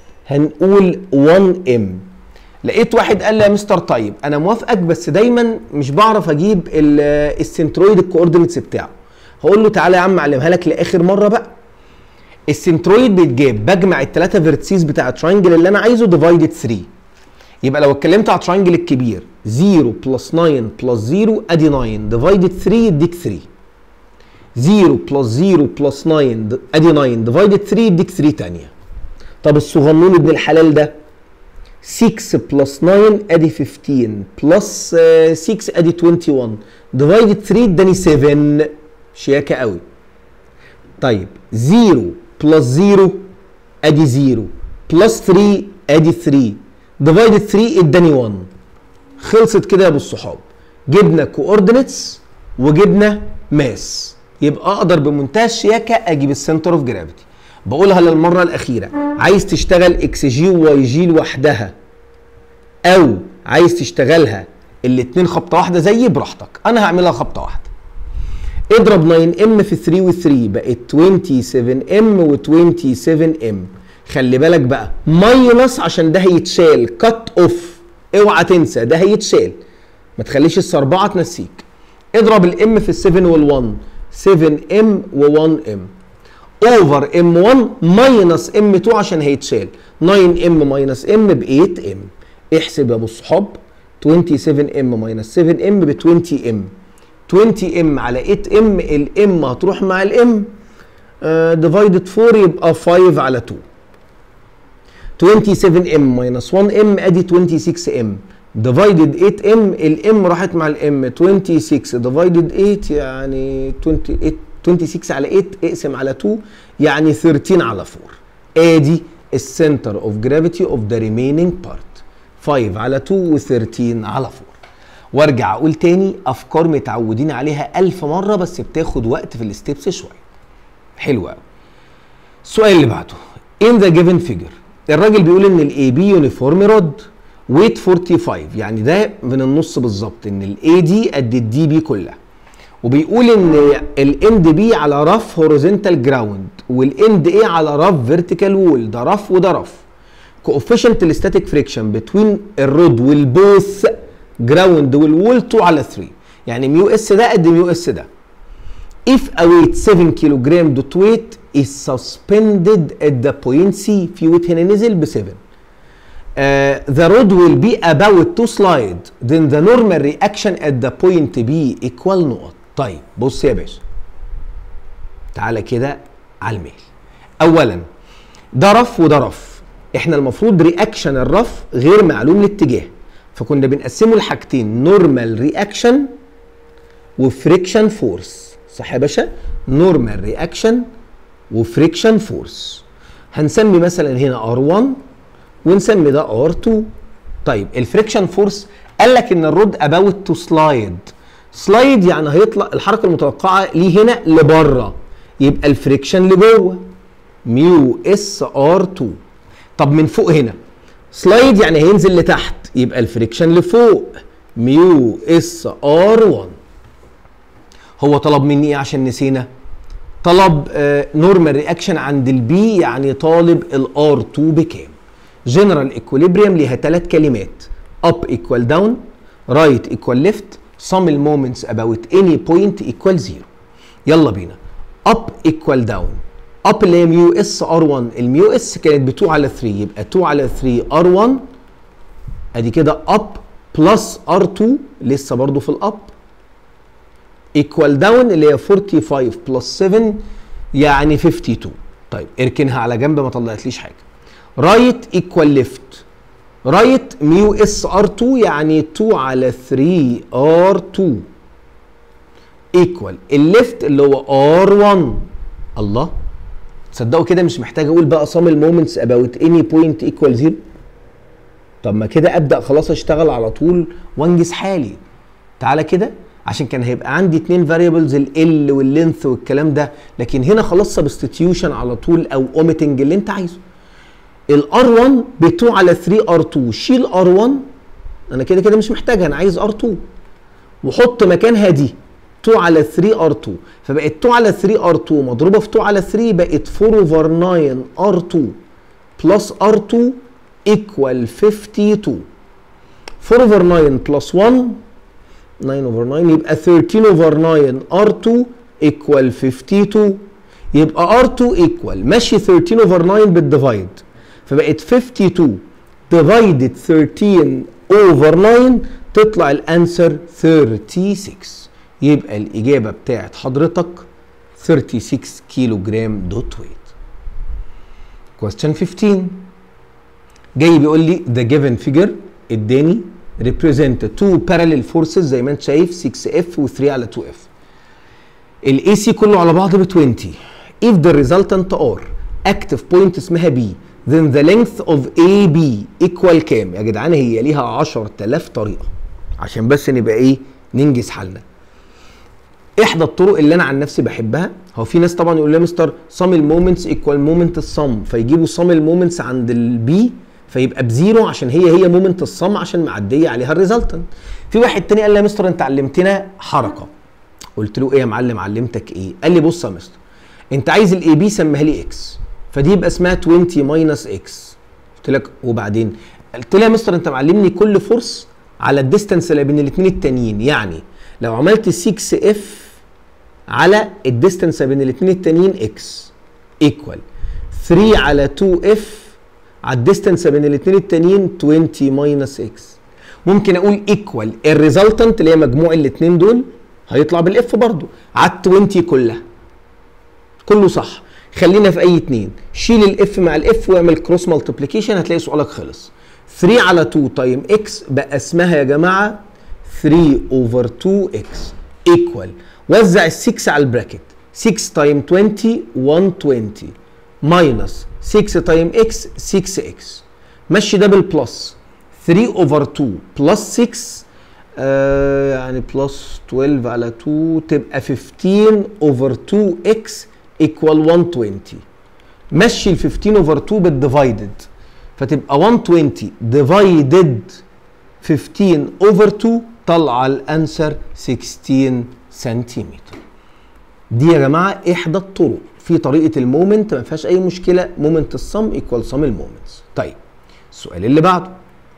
هنقول 1 ام لقيت واحد قال لي يا مستر طيب انا موافقك بس دايما مش بعرف اجيب السنترويد الكوردينتس بتاعه هقول له تعالى يا عم اعلمها لك لاخر مره بقى السنترويد بيتجاب بجمع الثلاثه فيرتسيز بتاع التراينجل اللي انا عايزه ديفايدد 3 يبقى لو اتكلمت على التراينجل الكبير 0 بلس 9 بلس 0 ادي 9 ديفايدد 3 يديك 3 0 بلس 0 بلس 9 ادي 9 ديفايدد 3 يديك 3 ثانيه طب الصغنون ابن الحلال ده 6 بلس 9 ادي 15 بلس 6 ادي 21 ديفايدد 3 اداني 7 شياكه قوي طيب 0 بلس 0 ادي 0 بلس 3 ادي 3 ديفايدد 3 اداني 1 خلصت كده يا ابو الصحاب جبنا كوردينتس وجبنا ماس يبقى اقدر بمنتهى الشياكه اجيب السنتر اوف جرافيتي بقولها للمره الاخيره عايز تشتغل اكس جي وواي جي لوحدها او عايز تشتغلها الاتنين خبطه واحده زي براحتك انا هعملها خبطه واحده اضرب 9 ام في 3 و 3 بقت 27 ام و 27 ام خلي بالك بقى ماينس عشان ده هيتشال كات اوف اوعى تنسى ده هيتشال ما تخليش السربعه تنسيك اضرب الام في ال 7 وال 1 7 ام و 1 ام اوفر ام 1 ماينس ام 2 عشان هيتشال 9 ام ماينس ام ب 8 ام احسب يا ابو الصحاب 27 ام ماينس 7 ام ب 20 ام 20 ام على 8 ام الام هتروح مع الام ديفايدد 4 يبقى 5 على 2 27 ام ماينس 1 ام ادي 26 ام ديفايدد 8 ام الام راحت مع الام 26 ديفايدد 8 يعني 28 26 على 8 اقسم على 2 يعني 13 على 4 ادي السنتر اوف جرافيتي اوف ذا ريمينينج بارت 5 على 2 و13 على 4 وارجع اقول تاني افكار متعودين عليها ألف مره بس بتاخد وقت في الستبس شويه حلو قوي السؤال اللي بعده in the given figure الراجل بيقول ان الاي بي يونيفورم رود ويت 45 يعني ده من النص بالظبط ان الاي دي قد الدي بي كلها وبيقول ان الاند بي على رف هوريزونتال جراوند والاند اي على رف فيرتيكال وول ده رف وده رف كوفيشنت الستاتيك فريكشن بتوين الرود والبوث جراوند والوول 2 على 3 يعني ميو اس ده قد ميو اس ده if a weight 7 كيلو جرام دوت weight is suspended at the point C في weight هنا نزل ب 7 Uh, the rod will be about to slide then the normal reaction at the point B equal نقط طيب بص يا باشا تعالى كده على الميل اولا ده رف وده رف احنا المفروض رياكشن الرف غير معلوم الاتجاه فكنا بنقسمه لحاجتين نورمال رياكشن وفريكشن فورس صح يا باشا نورمال رياكشن وفريكشن فورس هنسمي مثلا هنا R1 ونسمي ده R2 طيب الفريكشن فورس قال لك ان الرود اباوت تو سلايد سلايد يعني هيطلع الحركه المتوقعه ليه هنا لبره يبقى الفريكشن لجوه ميو اس ار 2 طب من فوق هنا سلايد يعني هينزل لتحت يبقى الفريكشن لفوق ميو اس ار 1 هو طلب مني ايه عشان نسينا طلب نورمال رياكشن عند البي يعني طالب الار 2 بكام جنرال ايكوليبريم ليها ثلاث كلمات up equal down right equal left sum moments about any point equal zero يلا بينا up equal down up اللي هي ميو اس ار 1 الميو اس كانت ب 2 على 3 يبقى 2 على 3 ار 1 ادي كده up بلس ار 2 لسه برضو في الاب equal down اللي هي 45 بلس 7 يعني 52 طيب اركنها على جنب ما طلعتليش حاجه رايت ايكوال ليفت رايت ميو اس ار 2 يعني 2 على 3 ار 2 ايكوال الليفت اللي هو ار 1 الله تصدقوا كده مش محتاج اقول بقى صام المومنتس اباوت اني بوينت ايكوال زيرو طب ما كده ابدا خلاص اشتغل على طول وانجز حالي تعالى كده عشان كان هيبقى عندي اتنين فاريبلز ال واللينث والكلام ده لكن هنا خلاص سبستيتيوشن على طول او اوميتنج اللي انت عايزه الار 1 ب 2 على 3 ار 2 شيل ار 1 انا كده كده مش محتاجها انا عايز ار 2 وحط مكانها دي 2 على 3 ار 2 فبقت 2 على 3 ار 2 مضروبه في 2 على 3 بقت 4 اوفر 9 ار 2 بلس ار 2 equal 52 4 اوفر 9 بلس 1 9 اوفر 9 يبقى 13 اوفر 9 ار 2 equal 52 يبقى ار 2 equal ماشي 13 اوفر 9 بالديفايد فبقت 52 divided 13 over 9 تطلع الانسر 36 يبقى الاجابه بتاعت حضرتك 36 كيلو جرام دوت ويت question 15 جاي بيقول لي the given figure اداني represent two parallel forces زي ما انت شايف 6F و 3 على 2F الاي سي كله على بعض ب 20 if the resultant are active point اسمها B then the length of AB equal كام يا جدعان هي ليها 10000 طريقه عشان بس نبقى ايه ننجز حالنا احدى الطرق اللي انا عن نفسي بحبها هو في ناس طبعا يقول لي مستر سم المومنتس ايكوال مومنت الصم فيجيبوا سم المومنتس عند البي فيبقى بزيرو عشان هي هي مومنت الصم عشان معديه عليها الريزلتنت في واحد تاني قال لي يا مستر انت علمتنا حركه قلت له ايه يا معلم علمتك ايه قال لي بص يا مستر انت عايز الاي بي سميها لي اكس فدي يبقى اسمها 20 ماينس اكس قلت لك وبعدين قلت له يا مستر انت معلمني كل فورس على الديستانس اللي بين الاثنين التانيين يعني لو عملت 6 اف على الديستانس بين الاثنين التانيين اكس ايكوال 3 على 2 اف على الديستانس بين الاثنين التانيين 20 ماينس اكس ممكن اقول ايكوال الريزلتنت اللي هي مجموع الاثنين دول هيطلع بالاف برضو على 20 كلها كله صح خلينا في اي اتنين شيل الاف مع الاف واعمل كروس مالتيبليكيشن هتلاقي سؤالك خلص 3 على 2 تايم اكس بقى اسمها يا جماعه 3 اوفر 2 اكس ايكوال وزع ال 6 على البراكت 6 تايم 20 120 ماينس 6 تايم اكس 6 اكس مشي ده بالبلس 3 اوفر 2 بلس 6 آه يعني بلس 12 على 2 تبقى 15 اوفر 2 اكس ايكوال 120 مشي ال 15 اوفر 2 بالديفايدد فتبقى 120 ديفايدد 15 اوفر 2 طلع الانسر 16 سنتيمتر دي يا جماعه احدى الطرق في طريقه المومنت ما فيهاش اي مشكله مومنت الصم ايكوال صم المومنتس طيب السؤال اللي بعده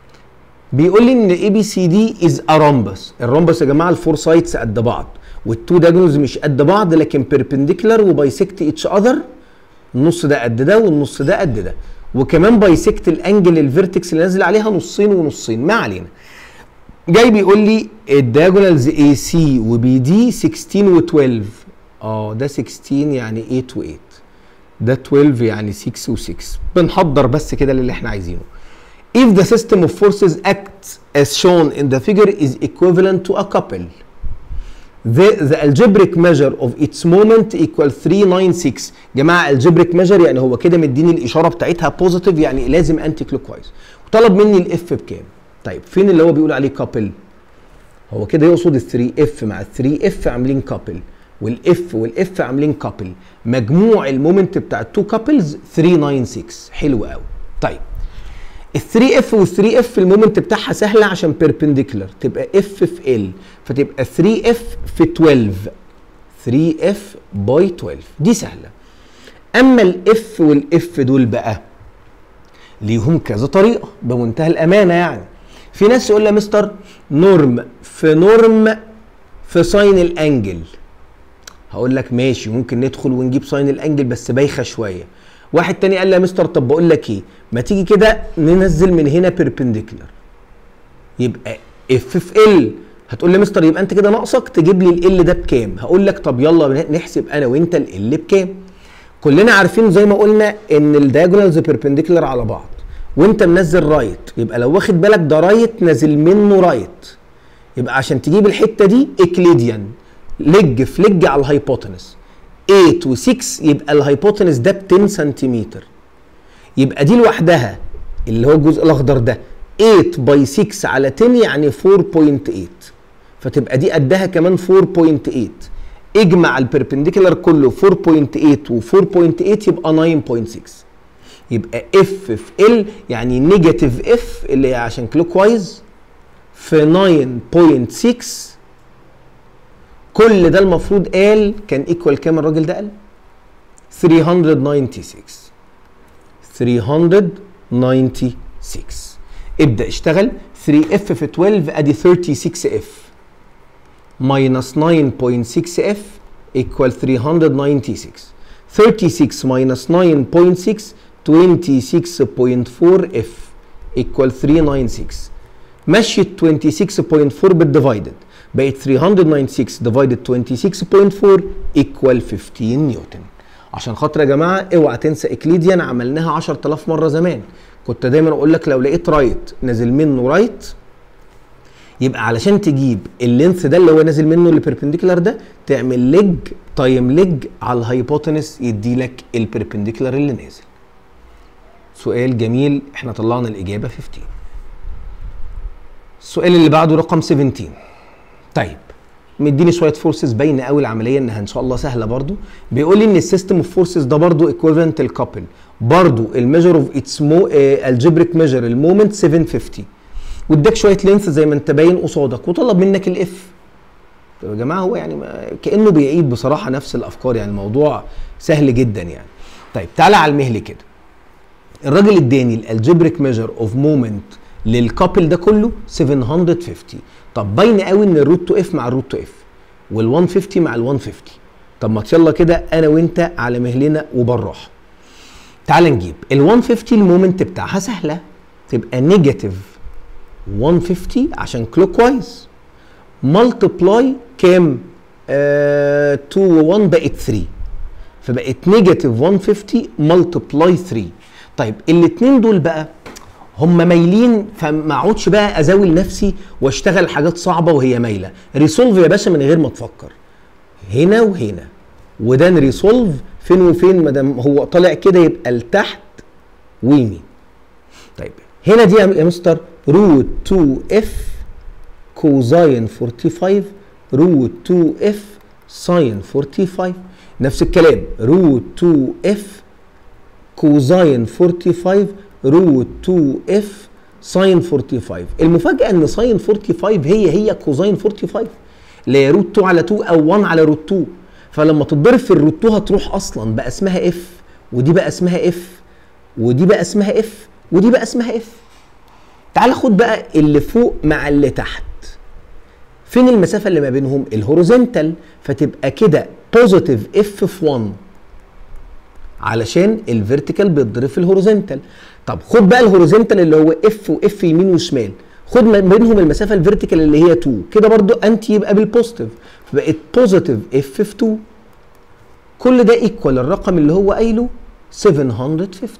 بيقول لي ان اي بي سي دي از ا رومبس الرومبس يا جماعه الفور سايدز قد بعض والتو داجونز مش قد بعض لكن بيربنديكولار وبايسكت اتش اذر النص ده قد ده والنص ده قد ده وكمان بايسكت الانجل الفيرتكس اللي نازل عليها نصين ونصين ما علينا جاي بيقول لي الدايجونالز اي سي وبي دي 16 و12 اه ده 16 يعني 8 و8 ده 12 يعني 6 و6 بنحضر بس كده للي احنا عايزينه if the system of forces acts as shown in the figure is equivalent to a couple the, the algebraic measure of its moment equal 396 جماعه algebraic measure يعني هو كده مديني الاشاره بتاعتها بوزيتيف يعني لازم انتي كلوك وايز وطلب مني الاف بكام طيب فين اللي هو بيقول عليه كابل هو كده يقصد ال 3 اف مع ال 3 اف عاملين كابل والاف والاف عاملين كابل مجموع المومنت بتاع التو كابلز 396 حلو قوي طيب ال 3 اف وال 3 اف المومنت بتاعها سهله عشان بيربنديكولار تبقى اف في ال فتبقى 3 اف في 12 3 اف باي 12 دي سهله اما الاف والاف دول بقى ليهم كذا طريقه بمنتهى الامانه يعني في ناس يقول لي يا مستر نورم في نورم في ساين الانجل هقول لك ماشي ممكن ندخل ونجيب ساين الانجل بس بايخه شويه واحد تاني قال لي يا مستر طب بقول لك ايه ما تيجي كده ننزل من هنا بيربنديكولار يبقى اف في ال هتقول لي يا مستر يبقى انت كده ناقصك تجيب لي ال ده بكام هقول لك طب يلا نحسب انا وانت ال بكام كلنا عارفين زي ما قلنا ان الدايجونالز بيربنديكولار على بعض وانت منزل رايت يبقى لو واخد بالك ده رايت نازل منه رايت يبقى عشان تجيب الحته دي اكليديان لج في لج على الهايبوتنس 8 و6 يبقى الهايبوتنس ده ب 10 سنتيمتر يبقى دي لوحدها اللي هو الجزء الاخضر ده 8 باي 6 على 10 يعني 4.8 فتبقى دي قدها كمان 4.8 اجمع البربنديكولار كله 4.8 و 4.8 يبقى 9.6 يبقى اف في ال يعني نيجاتيف اف اللي هي عشان كلوك وايز في 9.6 كل ده المفروض قال كان ايكوال كام الراجل ده قال 396 396 ابدا اشتغل 3 اف في 12 ادي 36 اف minus 9.6 اف equal 396 36 minus 9.6 26.4 اف equal 396 مشيت 26.4 بالديفايدد بقت 396 divided 26.4 equal 15 نيوتن عشان خاطر يا جماعه اوعى تنسى اكليديان عملناها 10000 مره زمان كنت دايما اقول لك لو لقيت رايت نازل منه رايت يبقى علشان تجيب اللينث ده اللي هو نازل منه البربنديكولار ده تعمل ليج تايم ليج على الهايبوتنس يدي لك البربنديكولار اللي نازل سؤال جميل احنا طلعنا الاجابه 15 السؤال اللي بعده رقم 17 طيب مديني شويه فورسز باينه قوي العمليه انها ان شاء الله سهله برضو بيقول لي ان السيستم اوف فورسز ده برضو ايكويفالنت الكابل برضو الميجر اوف اتس مو الجبريك ميجر المومنت 750 واداك شويه لينث زي ما انت باين قصادك وطلب منك الاف طب يا جماعه هو يعني ما كانه بيعيد بصراحه نفس الافكار يعني الموضوع سهل جدا يعني طيب تعالى على المهل كده الراجل اداني الالجبريك ميجر اوف مومنت للكابل ده كله 750 طب باين قوي ان الروت 2 اف مع الروت 2 اف وال 150 مع ال 150 طب ما يلا كده انا وانت على مهلنا وبالراحه تعال نجيب ال 150 المومنت بتاعها سهله تبقى نيجاتيف 150 عشان كلوك وايز ملتبلاي كام؟ آه 2 و 1 بقت 3 فبقت نيجاتيف 150 ملتبلاي 3 طيب الاثنين دول بقى هم مايلين فما اقعدش بقى ازاول نفسي واشتغل حاجات صعبه وهي مايله ريسولف يا باشا من غير ما تفكر هنا وهنا وده نريسولف فين وفين ما دام هو طالع كده يبقى لتحت ويمين طيب هنا دي يا مستر روت 2 اف كوزاين 45 روت 2 اف ساين 45 نفس الكلام روت 2 اف كوزاين 45 روت 2 اف ساين 45 المفاجاه ان ساين 45 هي هي كوزاين 45 اللي هي روت 2 على 2 او 1 على روت 2 فلما تتضرب في الروت 2 هتروح اصلا بقى اسمها اف ودي بقى اسمها اف ودي بقى اسمها اف ودي بقى اسمها اف تعال خد بقى اللي فوق مع اللي تحت فين المسافة اللي ما بينهم الهوريزونتال فتبقى كده بوزيتيف اف في 1 علشان الفيرتيكال بيتضرب في الهوريزونتال طب خد بقى الهوريزونتال اللي هو اف واف يمين وشمال خد ما بينهم المسافه الفيرتيكال اللي هي 2 كده برضو انت يبقى بالبوزيتيف فبقت بوزيتيف اف في 2 كل ده ايكوال الرقم اللي هو قايله 750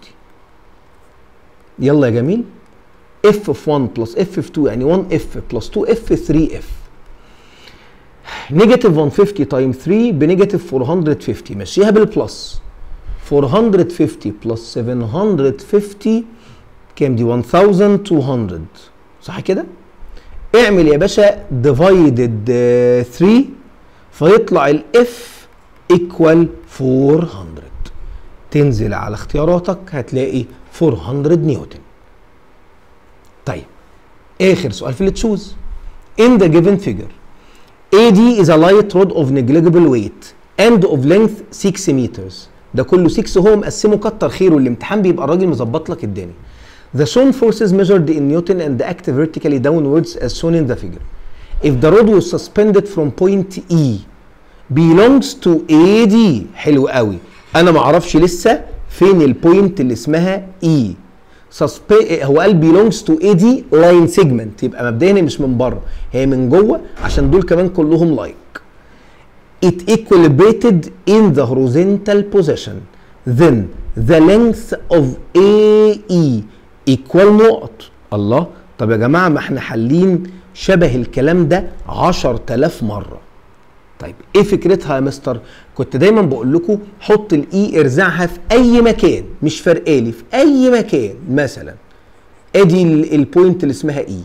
يلا يا جميل اف في 1 بلس اف في 2 يعني 1 اف بلس 2 اف 3 اف نيجاتيف 150 تايم 3 بنيجاتيف 450 مشيها بالبلس 450 بلس 750 كام دي 1200 صح كده اعمل يا باشا ديفايدد 3 فيطلع الاف ايكوال 400 تنزل على اختياراتك هتلاقي 400 نيوتن طيب اخر سؤال في التشوز in the given figure AD is a light rod of negligible weight and of length 6 meters ده كله 6 هو مقسمه كتر خيره الامتحان بيبقى الراجل مظبط لك الدنيا The shown forces measured in Newton and act vertically downwards as shown in the figure. If the rod was suspended from point E belongs to AD حلو قوي انا ما اعرفش لسه فين البوينت اللي اسمها E Suspe... هو قال belongs to AD line segment يبقى مبدئيا هي مش من بره هي من جوه عشان دول كمان كلهم لايك it equilibrated in the horizontal position then the length of AE equal نقط الله طب يا جماعة ما احنا حالين شبه الكلام ده 10000 مرة طيب ايه فكرتها يا مستر كنت دايما بقول لكم حط الاي ارزعها في اي مكان مش فارقالي في اي مكان مثلا ادي ال- البوينت اللي اسمها اي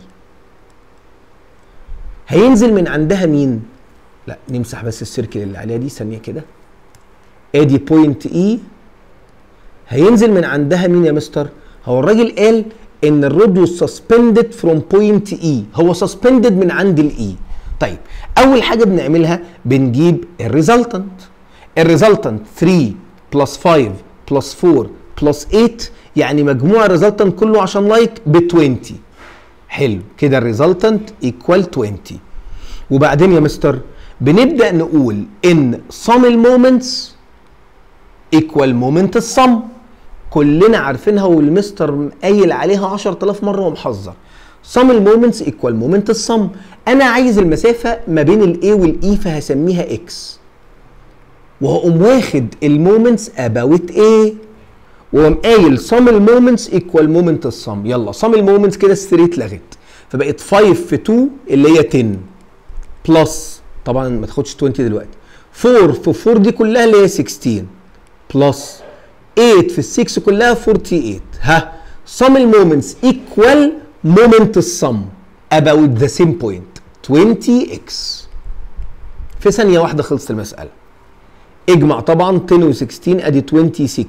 هينزل من عندها مين لا نمسح بس السيركل اللي عليها دي ثانيه كده ادي بوينت اي هينزل من عندها مين يا مستر هو الراجل قال ان الرود سسبندد فروم بوينت اي هو سسبندد من عند الاي طيب اول حاجه بنعملها بنجيب الريزلتنت الريزلتنت 3 بلس 5 بلس 4 بلس 8 يعني مجموع الريزلتنت كله عشان لايك ب 20 حلو كده الريزلتنت ايكوال 20 وبعدين يا مستر بنبدا نقول ان sum المومنتس ايكوال مومنت الصم كلنا عارفينها والمستر قايل عليها 10000 مره ومحذر sum المومنتس ايكوال مومنت الصم انا عايز المسافه ما بين الاي والاي فهسميها اكس وهقوم واخد المومنتس اباوت ايه وقام قايل sum المومنتس ايكوال مومنت الصم يلا sum المومنتس كده ستريت لغت فبقت 5 في 2 اللي هي 10 بلس طبعا ما تاخدش 20 دلوقتي 4 في 4 دي كلها اللي هي 16 بلس 8 في ال 6 كلها 48 ها sum المومنتس ايكوال مومنت الصم about the same point 20x في ثانية واحدة خلصت المسألة اجمع طبعا 10 و16 ادي 26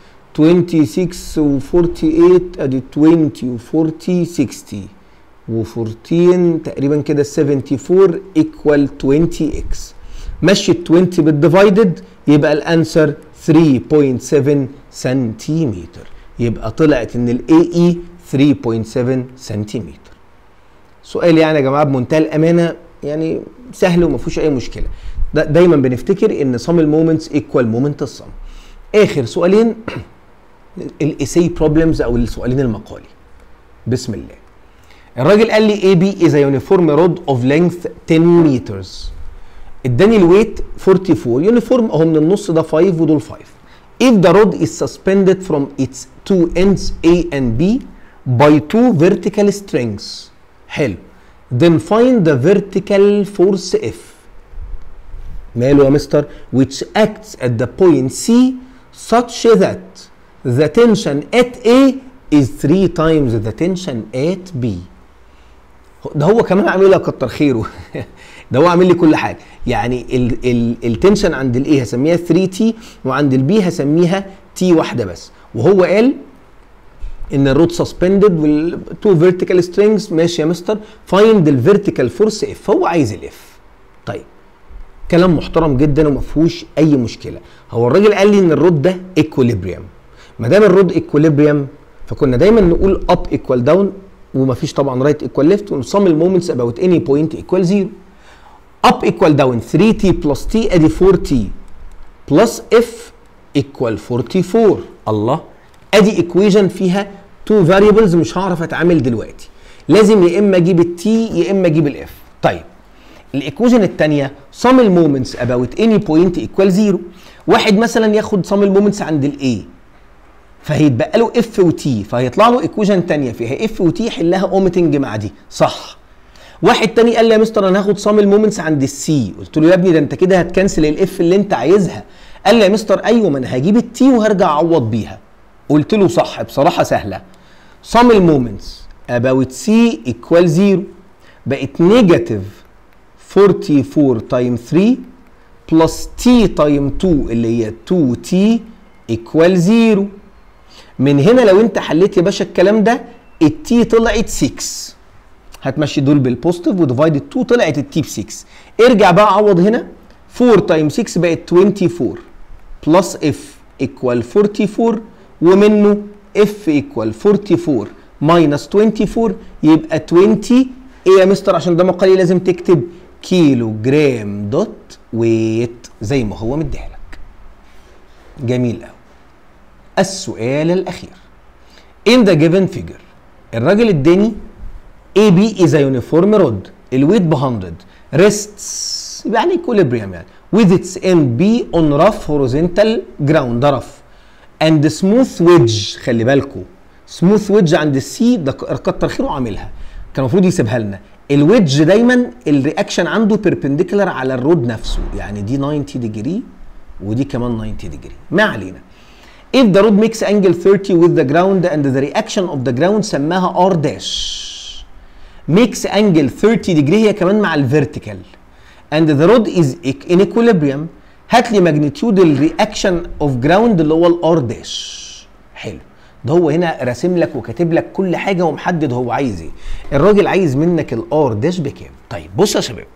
26 و48 ادي 20 و40 60 و14 تقريبا كده 74 ايكوال 20x مشي ال 20 بالديفايدد يبقى الانسر 3.7 سنتيمتر يبقى طلعت ان الاي اي 3.7 سنتيمتر سؤال يعني يا جماعه بمنتهى الامانه يعني سهل وما فيهوش اي مشكله دا دايما بنفتكر ان صم المومنتس ايكوال مومنت الصم اخر سؤالين الايسي بروبلمز او السؤالين المقالي بسم الله الراجل قال لي اي بي از يونيفورم رود اوف لينث 10 مترز اداني الويت 44 يونيفورم اهو من النص ده 5 ودول 5 if the rod is suspended from its two ends A and B by two vertical strings حلو then find the vertical force F ماله يا مستر which acts at the point C such that the tension at A is three times the tension at B ده هو كمان عاملها كتر خيره ده هو عامل لي كل حاجه يعني ال ال التنشن عند الاي هسميها 3 تي وعند البي هسميها تي واحده بس وهو قال ان الرود سسبندد والتو فيرتيكال سترينجز ماشي يا مستر فايند الفيرتيكال فورس اف هو عايز الاف طيب كلام محترم جدا وما فيهوش اي مشكله هو الراجل قال لي ان الرود ده ايكوليبريم ما دام الرود ايكوليبريم فكنا دايما نقول اب ايكوال داون ومفيش طبعا رايت ايكوال ليفت ونصم المومنتس اباوت اني بوينت ايكوال زيرو اب ايكوال داون 3 تي بلس تي ادي 4 تي بلس اف ايكوال 44 الله ادي ايكويجن فيها تو فاريبلز مش هعرف اتعامل دلوقتي لازم يا اما اجيب التي يا اما اجيب الاف طيب الايكويجن الثانيه sum المومنتس about any point equal زيرو واحد مثلا ياخد sum المومنتس عند الاي فهيتبقى له اف وتي فهيطلع له ايكويجن ثانيه فيها اف وتي يحلها اوميتنج مع دي صح واحد تاني قال لي يا مستر انا هاخد صام المومنتس عند السي قلت له يا ابني ده انت كده هتكنسل الاف اللي انت عايزها قال لي يا مستر ايوه ما انا هجيب التي وهرجع اعوض بيها قلت له صح بصراحه سهله صام المومنتس about سي ايكوال 0 بقت نيجاتيف 44 تايم 3 بلس تي تايم 2 اللي هي 2 تي ايكوال 0 من هنا لو انت حليت يا باشا الكلام ده التي طلعت 6 هتمشي دول بالبوزيتيف وديفايد 2 طلعت التي ب 6 ارجع بقى عوض هنا 4 تايم 6 بقت 24 بلس اف ايكوال 44 ومنه اف ايكوال 44 ماينس 24 يبقى 20 ايه يا مستر عشان ده مقالي لازم تكتب كيلو جرام دوت ويت زي ما هو مديها لك جميل قوي السؤال الاخير in the given figure الراجل اداني AB is a uniform rod الويت ب 100 rests يعني equilibrium يعني with its end B on rough horizontal ground ده rough and smooth wedge خلي بالكم smooth wedge عند السي ده كتر خيره عاملها كان المفروض يسيبها لنا الويدج دايما الرياكشن عنده بيربنديكولار على الرود نفسه يعني دي 90 ديجري ودي كمان 90 ديجري ما علينا if the rod makes angle 30 with the ground and the reaction of the ground سماها R dash makes angle 30 degree هي كمان مع الفيرتيكال and the rod is in equilibrium هات لي ماجنتيود الرياكشن اوف جراوند اللي هو الار داش حلو ده هو هنا راسم لك وكاتب لك كل حاجه ومحدد هو عايز ايه الراجل عايز منك الار داش بكام طيب بص يا شباب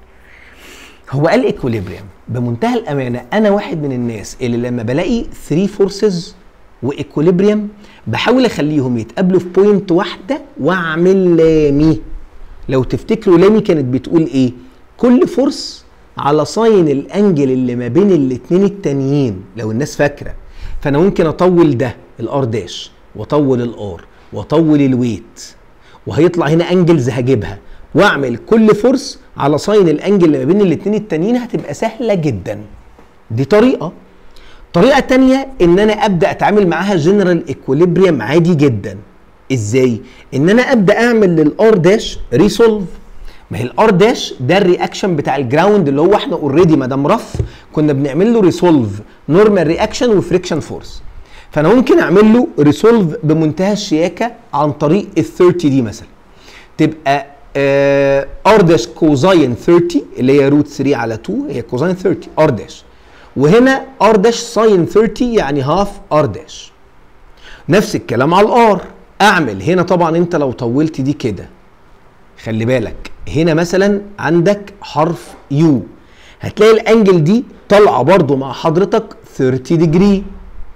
هو قال ايكوليبريم بمنتهى الامانه انا واحد من الناس اللي لما بلاقي 3 فورسز وايكوليبريم بحاول اخليهم يتقابلوا في بوينت واحده واعمل لامي لو تفتكروا لامي كانت بتقول ايه كل فورس على ساين الانجل اللي ما بين الاتنين التانيين لو الناس فاكره فانا ممكن اطول ده الار داش واطول الار واطول الويت وهيطلع هنا انجلز هجيبها واعمل كل فورس على ساين الانجل اللي ما بين الاتنين التانيين هتبقى سهله جدا دي طريقه طريقه تانية ان انا ابدا اتعامل معاها جنرال ايكوليبريم عادي جدا ازاي ان انا ابدا اعمل للار داش ريسولف ما هي الار داش ده الرياكشن بتاع الجراوند اللي هو احنا اوريدي ما دام رف كنا بنعمل له ريسولف نورمال رياكشن وفريكشن فورس فانا ممكن اعمل له ريسولف بمنتهى الشياكه عن طريق ال 30 دي مثلا تبقى ار داش كوزاين 30 اللي هي روت 3 على 2 هي كوزاين 30 ار داش وهنا ار داش ساين 30 يعني هاف ار داش نفس الكلام على الار اعمل هنا طبعا انت لو طولت دي كده خلي بالك هنا مثلا عندك حرف يو هتلاقي الانجل دي طالعه برضو مع حضرتك 30 ديجري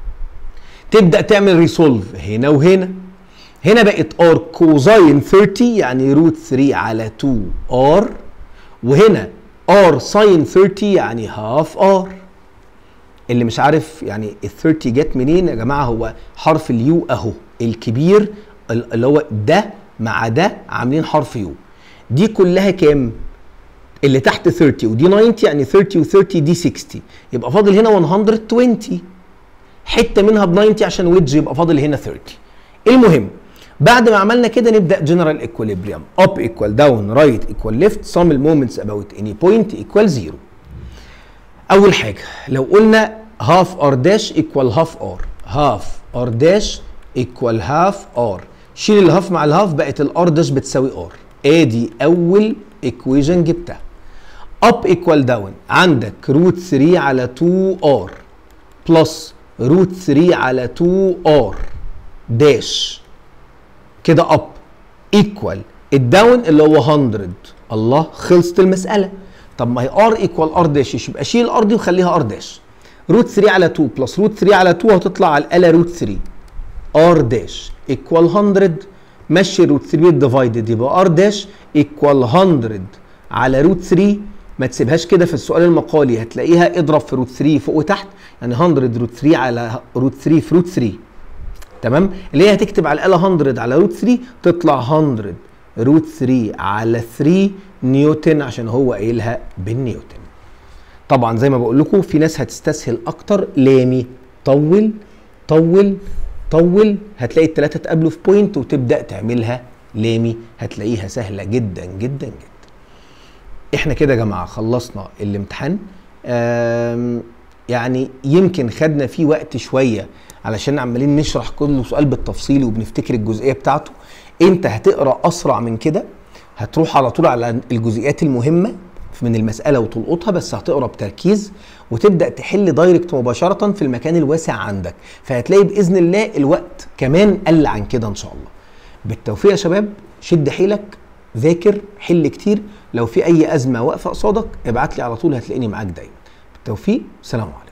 تبدا تعمل ريسولف هنا وهنا هنا بقت ار كوزاين 30 يعني روت 3 على 2 ار وهنا ار ساين 30 يعني هاف ار اللي مش عارف يعني ال 30 جت منين يا جماعه هو حرف اليو اهو الكبير اللي هو ده مع ده عاملين حرف يو دي كلها كام؟ اللي تحت 30 ودي 90 يعني 30 و30 دي 60 يبقى فاضل هنا 120 حته منها ب 90 عشان ويدج يبقى فاضل هنا 30 المهم بعد ما عملنا كده نبدا جنرال ايكوليبريم اب ايكوال داون رايت ايكوال ليفت سم المومنتس اباوت اني بوينت ايكوال زيرو اول حاجه لو قلنا هاف ار داش ايكوال هاف ار هاف ار داش ايكوال هاف ار شيل الهاف مع الهاف بقت الار داش بتساوي ار ادي اول ايكويجن جبتها اب ايكوال داون عندك روت 3 على 2 ار بلس روت 3 على 2 ار داش كده اب ايكوال الداون اللي هو 100 الله خلصت المساله طب ما هي ار ايكوال ار داش يبقى شيل الار دي وخليها ار داش روت 3 على 2 بلس روت 3 على 2 هتطلع على الاله روت 3 ار داش ايكوال 100 مشي روت 3 ديفايدد يبقى ار داش ايكوال 100 على روت 3 ما تسيبهاش كده في السؤال المقالي هتلاقيها اضرب في روت 3 فوق وتحت يعني 100 روت 3 على روت 3 في روت 3 تمام اللي هي هتكتب على الاله 100 على روت 3 تطلع 100 روت 3 على 3 نيوتن عشان هو قايلها بالنيوتن طبعا زي ما بقول لكم في ناس هتستسهل اكتر لامي طول طول طول هتلاقي الثلاثه اتقابلوا في بوينت وتبدا تعملها لامي هتلاقيها سهله جدا جدا جدا احنا كده يا جماعه خلصنا الامتحان آم، يعني يمكن خدنا فيه وقت شويه علشان عمالين نشرح كل سؤال بالتفصيل وبنفتكر الجزئيه بتاعته انت هتقرا اسرع من كده هتروح على طول على الجزئيات المهمه من المساله وتلقطها بس هتقرا بتركيز وتبدا تحل دايركت مباشره في المكان الواسع عندك فهتلاقي باذن الله الوقت كمان قل عن كده ان شاء الله بالتوفيق يا شباب شد حيلك ذاكر حل كتير لو في اي ازمه واقفه قصادك ابعت لي على طول هتلاقيني معاك دايما بالتوفيق سلام عليكم